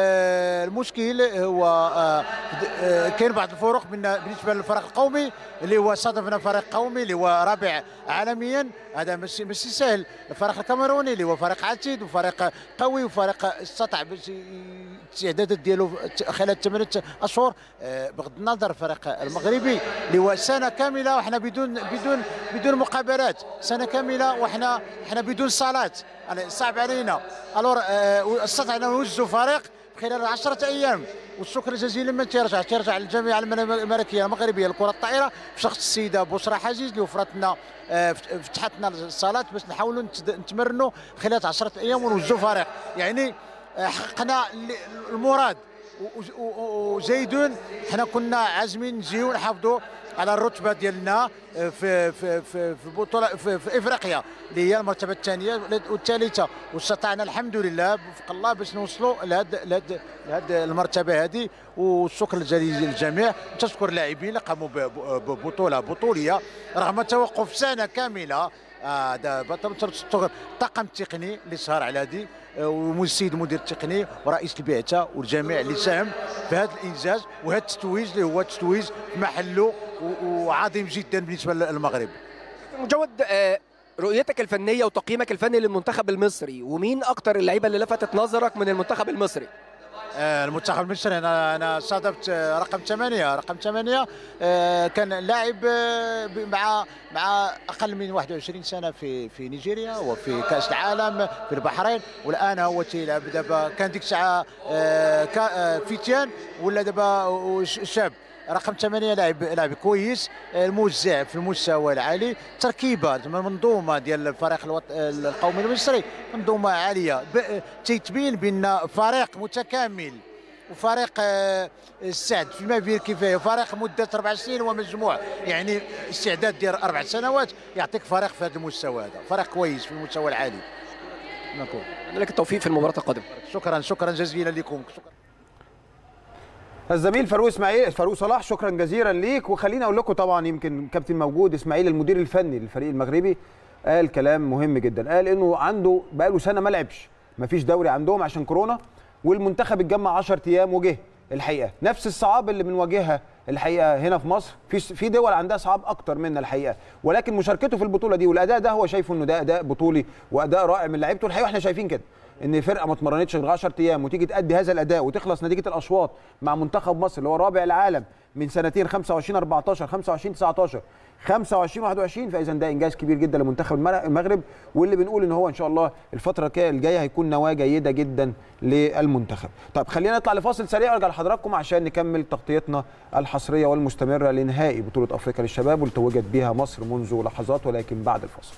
آه، المشكل هو آه، د- آه، كاين بعض الفروق من بالنسبه للفريق القومي اللي هو صادفنا فريق قومي اللي هو رابع عالميا هذا ماشي ماشي سهل الفريق الكاميروني اللي هو فريق عتيد وفريق قوي وفريق استطاع باش ي- الاستعدادات ديالو خلال ثمانيه اشهر آه، بغض النظر الفريق المغربي اللي هو سنه كامله وحنا بدون بدون بدون مقابلات سنه كامله وحنا حنا بدون صالات يعني صعب علينا الور آه، استطعنا نوجهوا فريق خلال عشرة أيام والشكر جزيلا من تيرجع تيرجع للجامعة الملكية المغربية لكرة الطائرة بشخص السيدة بشرى حجيج اللي وفرت لنا آه، فت- فتحت لنا الصالات باش نحاولوا نتد- نتمرنوا خلال عشرة أيام ونوجهوا فريق يعني آه، حققنا ال- المراد و- و- وزيدون حنا كنا عازمين نجيو نحافظوا على الرتبه ديالنا آه، في في في في بطوله في, في افريقيا اللي هي المرتبه الثانيه والثالثه واستطعنا الحمد لله بفضل الله باش نوصلوا لهاد لهاد لهاد المرتبه هذه والشكر الجزيل للجميع تشكر اللاعبين اللي قاموا ب- ب- ببطوله بطوليه رغم توقف سنه كامله آه دا الطاقم التقني اللي سهر على هذه والسيد المدير التقني ورئيس البعثه والجميع اللي ساهم في هذا الانجاز وهذا التتويج اللي هو تتويج في محله و- وعظيم جدا بالنسبه للمغرب مجود آه، رؤيتك الفنيه وتقييمك الفني للمنتخب المصري ومين اكتر اللعيبه اللي لفتت نظرك من المنتخب المصري آه، المنتخب المصري انا انا صادفت آه، رقم ثمانية رقم ثمانية آه، كان لاعب آه، ب- مع مع اقل من 21 سنه في في نيجيريا وفي كاس العالم في البحرين والان هو تيلعب دابا كان ديك الساعه آه، كا- آه، فتيان ولا دابا وش- شاب رقم ثمانية لاعب لاعب كويس آه، الموزع في المستوى العالي تركيبه زعما المنظومه ديال الفريق الوط... القومي المصري منظومه عاليه ب... تيتبين بان فريق متكامل وفريق آه، السعد فيما فيه الكفايه وفريق مده اربع سنين ومجموع يعني استعداد ديال اربع سنوات يعطيك فريق في هذا المستوى هذا فريق كويس في المستوى العالي نقول لك التوفيق في المباراه القادمه شكرا شكرا جزيلا لكم شكرا الزميل فاروق اسماعيل فاروق صلاح شكرا جزيلا ليك وخليني اقول لكم طبعا يمكن كابتن موجود اسماعيل المدير الفني للفريق المغربي قال كلام مهم جدا قال انه عنده بقاله سنه ما لعبش ما فيش دوري عندهم عشان كورونا والمنتخب اتجمع 10 ايام وجه الحقيقه نفس الصعاب اللي بنواجهها الحقيقه هنا في مصر في في دول عندها صعاب اكتر منا الحقيقه ولكن مشاركته في البطوله دي والاداء ده هو شايفه انه ده اداء بطولي واداء رائع من لعيبته الحقيقه احنا شايفين كده ان فرقه ما اتمرنتش غير 10 ايام وتيجي تادي هذا الاداء وتخلص نتيجه الاشواط مع منتخب مصر اللي هو رابع العالم من سنتين 25 14 25 19 25 21 فاذا ده انجاز كبير جدا لمنتخب المر- المغرب واللي بنقول ان هو ان شاء الله الفتره الجايه الجايه هيكون نواه جيده جدا للمنتخب. طيب خلينا نطلع لفاصل سريع وارجع لحضراتكم عشان نكمل تغطيتنا الحصريه والمستمره لنهائي بطوله افريقيا للشباب واللي توجت بها مصر منذ لحظات ولكن بعد الفاصل.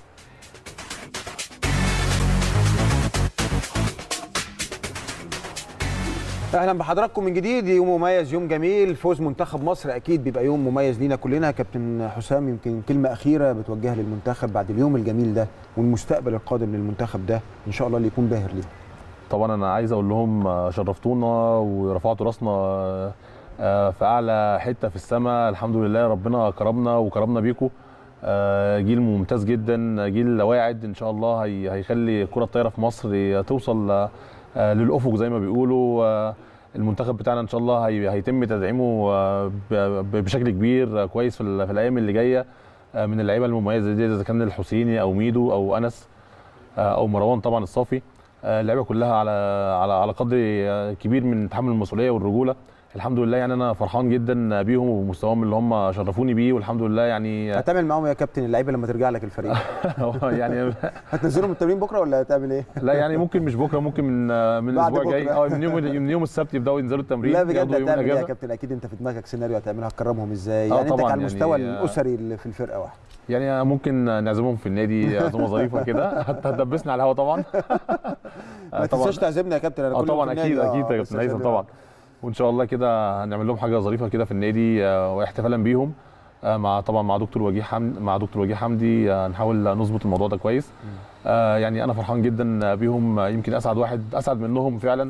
اهلا بحضراتكم من جديد يوم مميز يوم جميل فوز منتخب مصر اكيد بيبقى يوم مميز لينا كلنا كابتن حسام يمكن كلمه اخيره بتوجهها للمنتخب بعد اليوم الجميل ده والمستقبل القادم للمنتخب ده ان شاء الله اللي يكون باهر ليه طبعا انا عايز اقول لهم آه، شرفتونا ورفعتوا راسنا آه، آه، في اعلى حته في السماء الحمد لله ربنا كرمنا وكرمنا بيكم آه، جيل ممتاز جدا جيل واعد ان شاء الله هي- هيخلي كره الطايره في مصر توصل آه، للافق زي ما بيقولوا آه، المنتخب بتاعنا ان شاء الله هي- هيتم تدعيمه آه، ب- ب- بشكل كبير آه، كويس في ال- في الايام اللي جايه آه، من اللعيبه المميزه دي اذا كان الحسيني او ميدو او انس آه، او مروان طبعا الصافي آه، اللعيبه كلها على على على قدر آه، كبير من تحمل المسؤوليه والرجوله الحمد لله يعني انا فرحان جدا بيهم ومستواهم اللي هم شرفوني بيه والحمد لله يعني هتعمل معاهم يا كابتن اللعيبه لما ترجع لك الفريق يعني هتنزلهم من التمرين بكره ولا هتعمل ايه لا يعني ممكن مش بكره ممكن من من بعد الاسبوع الجاي بكرة. اه من يوم من يوم السبت يبداوا ينزلوا التمرين لا بجد ياخدوا يوم هتعمل ايه يا اجازه كابتن اكيد انت في دماغك سيناريو هتعملها هتكرمهم ازاي آه يعني انت طبعاً على المستوى يعني، آه، الاسري اللي في الفرقه واحد يعني ممكن نعزمهم في النادي عزومه ظريفه كده حتى هتدبسنا على الهوا طبعا ما تنساش تعزمنا يا كابتن انا اه كل يوم طبعا في اكيد النادي. اكيد آه، يا بس كابتن هيثم عشان- طبعا وان شاء الله كده هنعمل لهم حاجه ظريفه كده في النادي آه، واحتفالا بيهم آه، مع طبعا مع دكتور وجيه حمدي مع دكتور وجيه حمدي آه، نحاول نظبط الموضوع ده كويس آه، يعني انا فرحان جدا بيهم آه، يمكن اسعد واحد اسعد منهم فعلا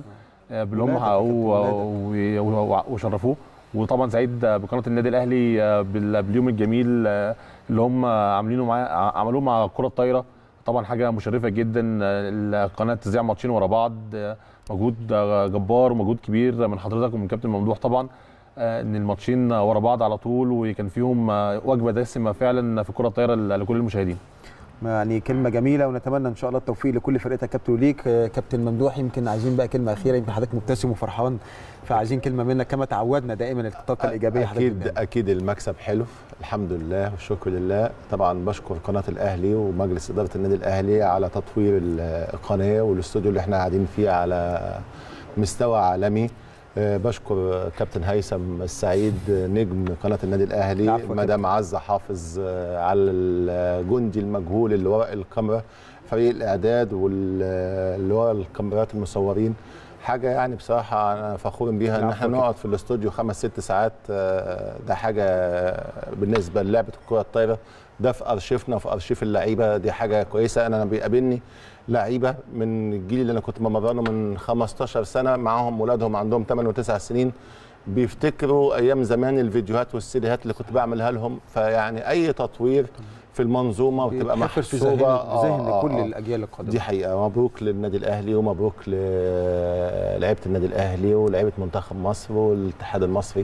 آه، باللي هم ولادك يا حققوه كابتن و- و- وشرفوه وطبعا سعيد بقناه النادي الاهلي آه، بال- باليوم الجميل آه، اللي هم عاملينه مع عملوه مع الكره الطايره طبعا حاجه مشرفه جدا آه، القناه تذيع ماتشين ورا بعض آه، مجهود آه، جبار ومجهود كبير من حضرتك ومن كابتن ممدوح طبعا آه، ان الماتشين ورا بعض على طول وكان فيهم آه، وجبه دسمه فعلا في الكره الطايره لكل المشاهدين يعني كلمه جميله ونتمنى ان شاء الله التوفيق لكل فرقتك كابتن وليك آه، كابتن ممدوح يمكن عايزين بقى كلمه اخيره يمكن حضرتك مبتسم وفرحان فعايزين كلمه منك كما تعودنا دائما الطاقه الايجابيه حضرتك اكيد بتديها. اكيد المكسب حلو الحمد لله والشكر لله طبعا بشكر قناه الاهلي ومجلس اداره النادي الاهلي على تطوير ال- القناه والاستوديو اللي احنا قاعدين فيه على مستوى عالمي آه، بشكر كابتن هيثم السعيد نجم قناه النادي الاهلي العفو يا مدام عزه حافظ آه، على الجندي المجهول اللي وراء الكاميرا فريق الاعداد واللي وراء الكاميرات المصورين حاجه يعني بصراحه انا فخور بيها ان العفو احنا يا نقعد في الاستوديو خمس ست ساعات آه، ده حاجه بالنسبه للعبه الكره الطايره ده في ارشيفنا في ارشيف اللعيبه دي حاجه كويسه انا بيقابلني لعيبه من الجيل اللي انا كنت بمرنه من 15 سنه معاهم ولادهم عندهم 8 و9 سنين بيفتكروا ايام زمان الفيديوهات والسيديهات اللي كنت بعملها لهم فيعني اي تطوير في المنظومه بتبقى بيتحفر في محسوبه ذهن آه، ذهن آه، كل آه. الاجيال القادمه دي حقيقه مبروك للنادي الاهلي ومبروك للعيبه النادي الاهلي ولعيبه منتخب مصر والاتحاد المصري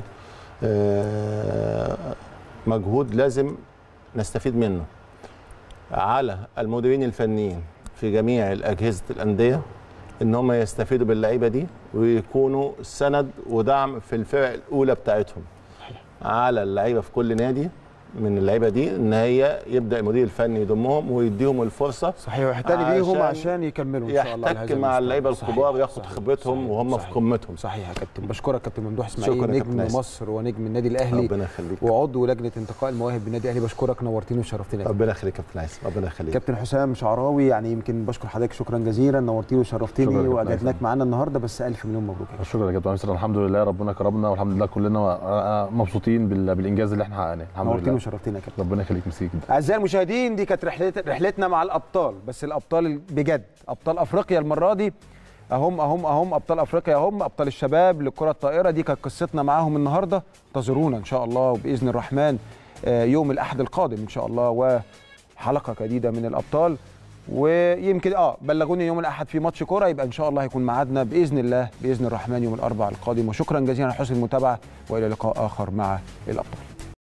آه، مجهود لازم نستفيد منه على المديرين الفنيين في جميع الاجهزه الانديه ان هم يستفيدوا باللعيبه دي ويكونوا سند ودعم في الفرق الاولى بتاعتهم على اللعيبه في كل نادي من اللعيبه دي ان هي يبدا المدير الفني يضمهم ويديهم الفرصه صحيح ويحتاج بيهم عشان يكملوا ان شاء الله على يحتك هذا مع المستوى. اللعيبه صحيح، الكبار وياخد صحيح، خبرتهم صحيح، وهم صحيح. في قمتهم صحيح يا كابتن بشكرك كابتن ممدوح اسماعيل شكرا يا كابتن نجم هيثم. مصر ونجم النادي الاهلي ربنا يخليك وعضو لجنه انتقاء المواهب بالنادي الاهلي بشكرك نورتني وشرفتني يا ربنا يخليك يا كابتن هيثم ربنا يخليك كابتن حسام شعراوي يعني يمكن بشكر حضرتك شكرا جزيلا نورتني شكرا وشرفتني يا كابتن واجدناك هيثم. معانا النهارده بس الف مليون مبروك يا شكرا يا كابتن مصر الحمد لله ربنا كرمنا والحمد لله كلنا آه، مبسوطين بال- بالانجاز اللي احنا حققناه الحمد نورتني لله وشرفتني يا كابتن ربنا يخليك مسيك جدا اعزائي المشاهدين دي كانت رحلت رحلتنا مع الابطال بس الابطال بجد ابطال افريقيا المره دي اهم اهم اهم ابطال افريقيا هم ابطال الشباب للكره الطائره دي كانت قصتنا معاهم النهارده انتظرونا ان شاء الله وباذن الرحمن آه، يوم الاحد القادم ان شاء الله وحلقه جديده من الابطال ويمكن اه بلغوني يوم الاحد في ماتش كوره يبقى ان شاء الله هيكون ميعادنا باذن الله باذن الرحمن يوم الاربعاء القادم وشكرا جزيلا على حسن المتابعه والى لقاء اخر مع الابطال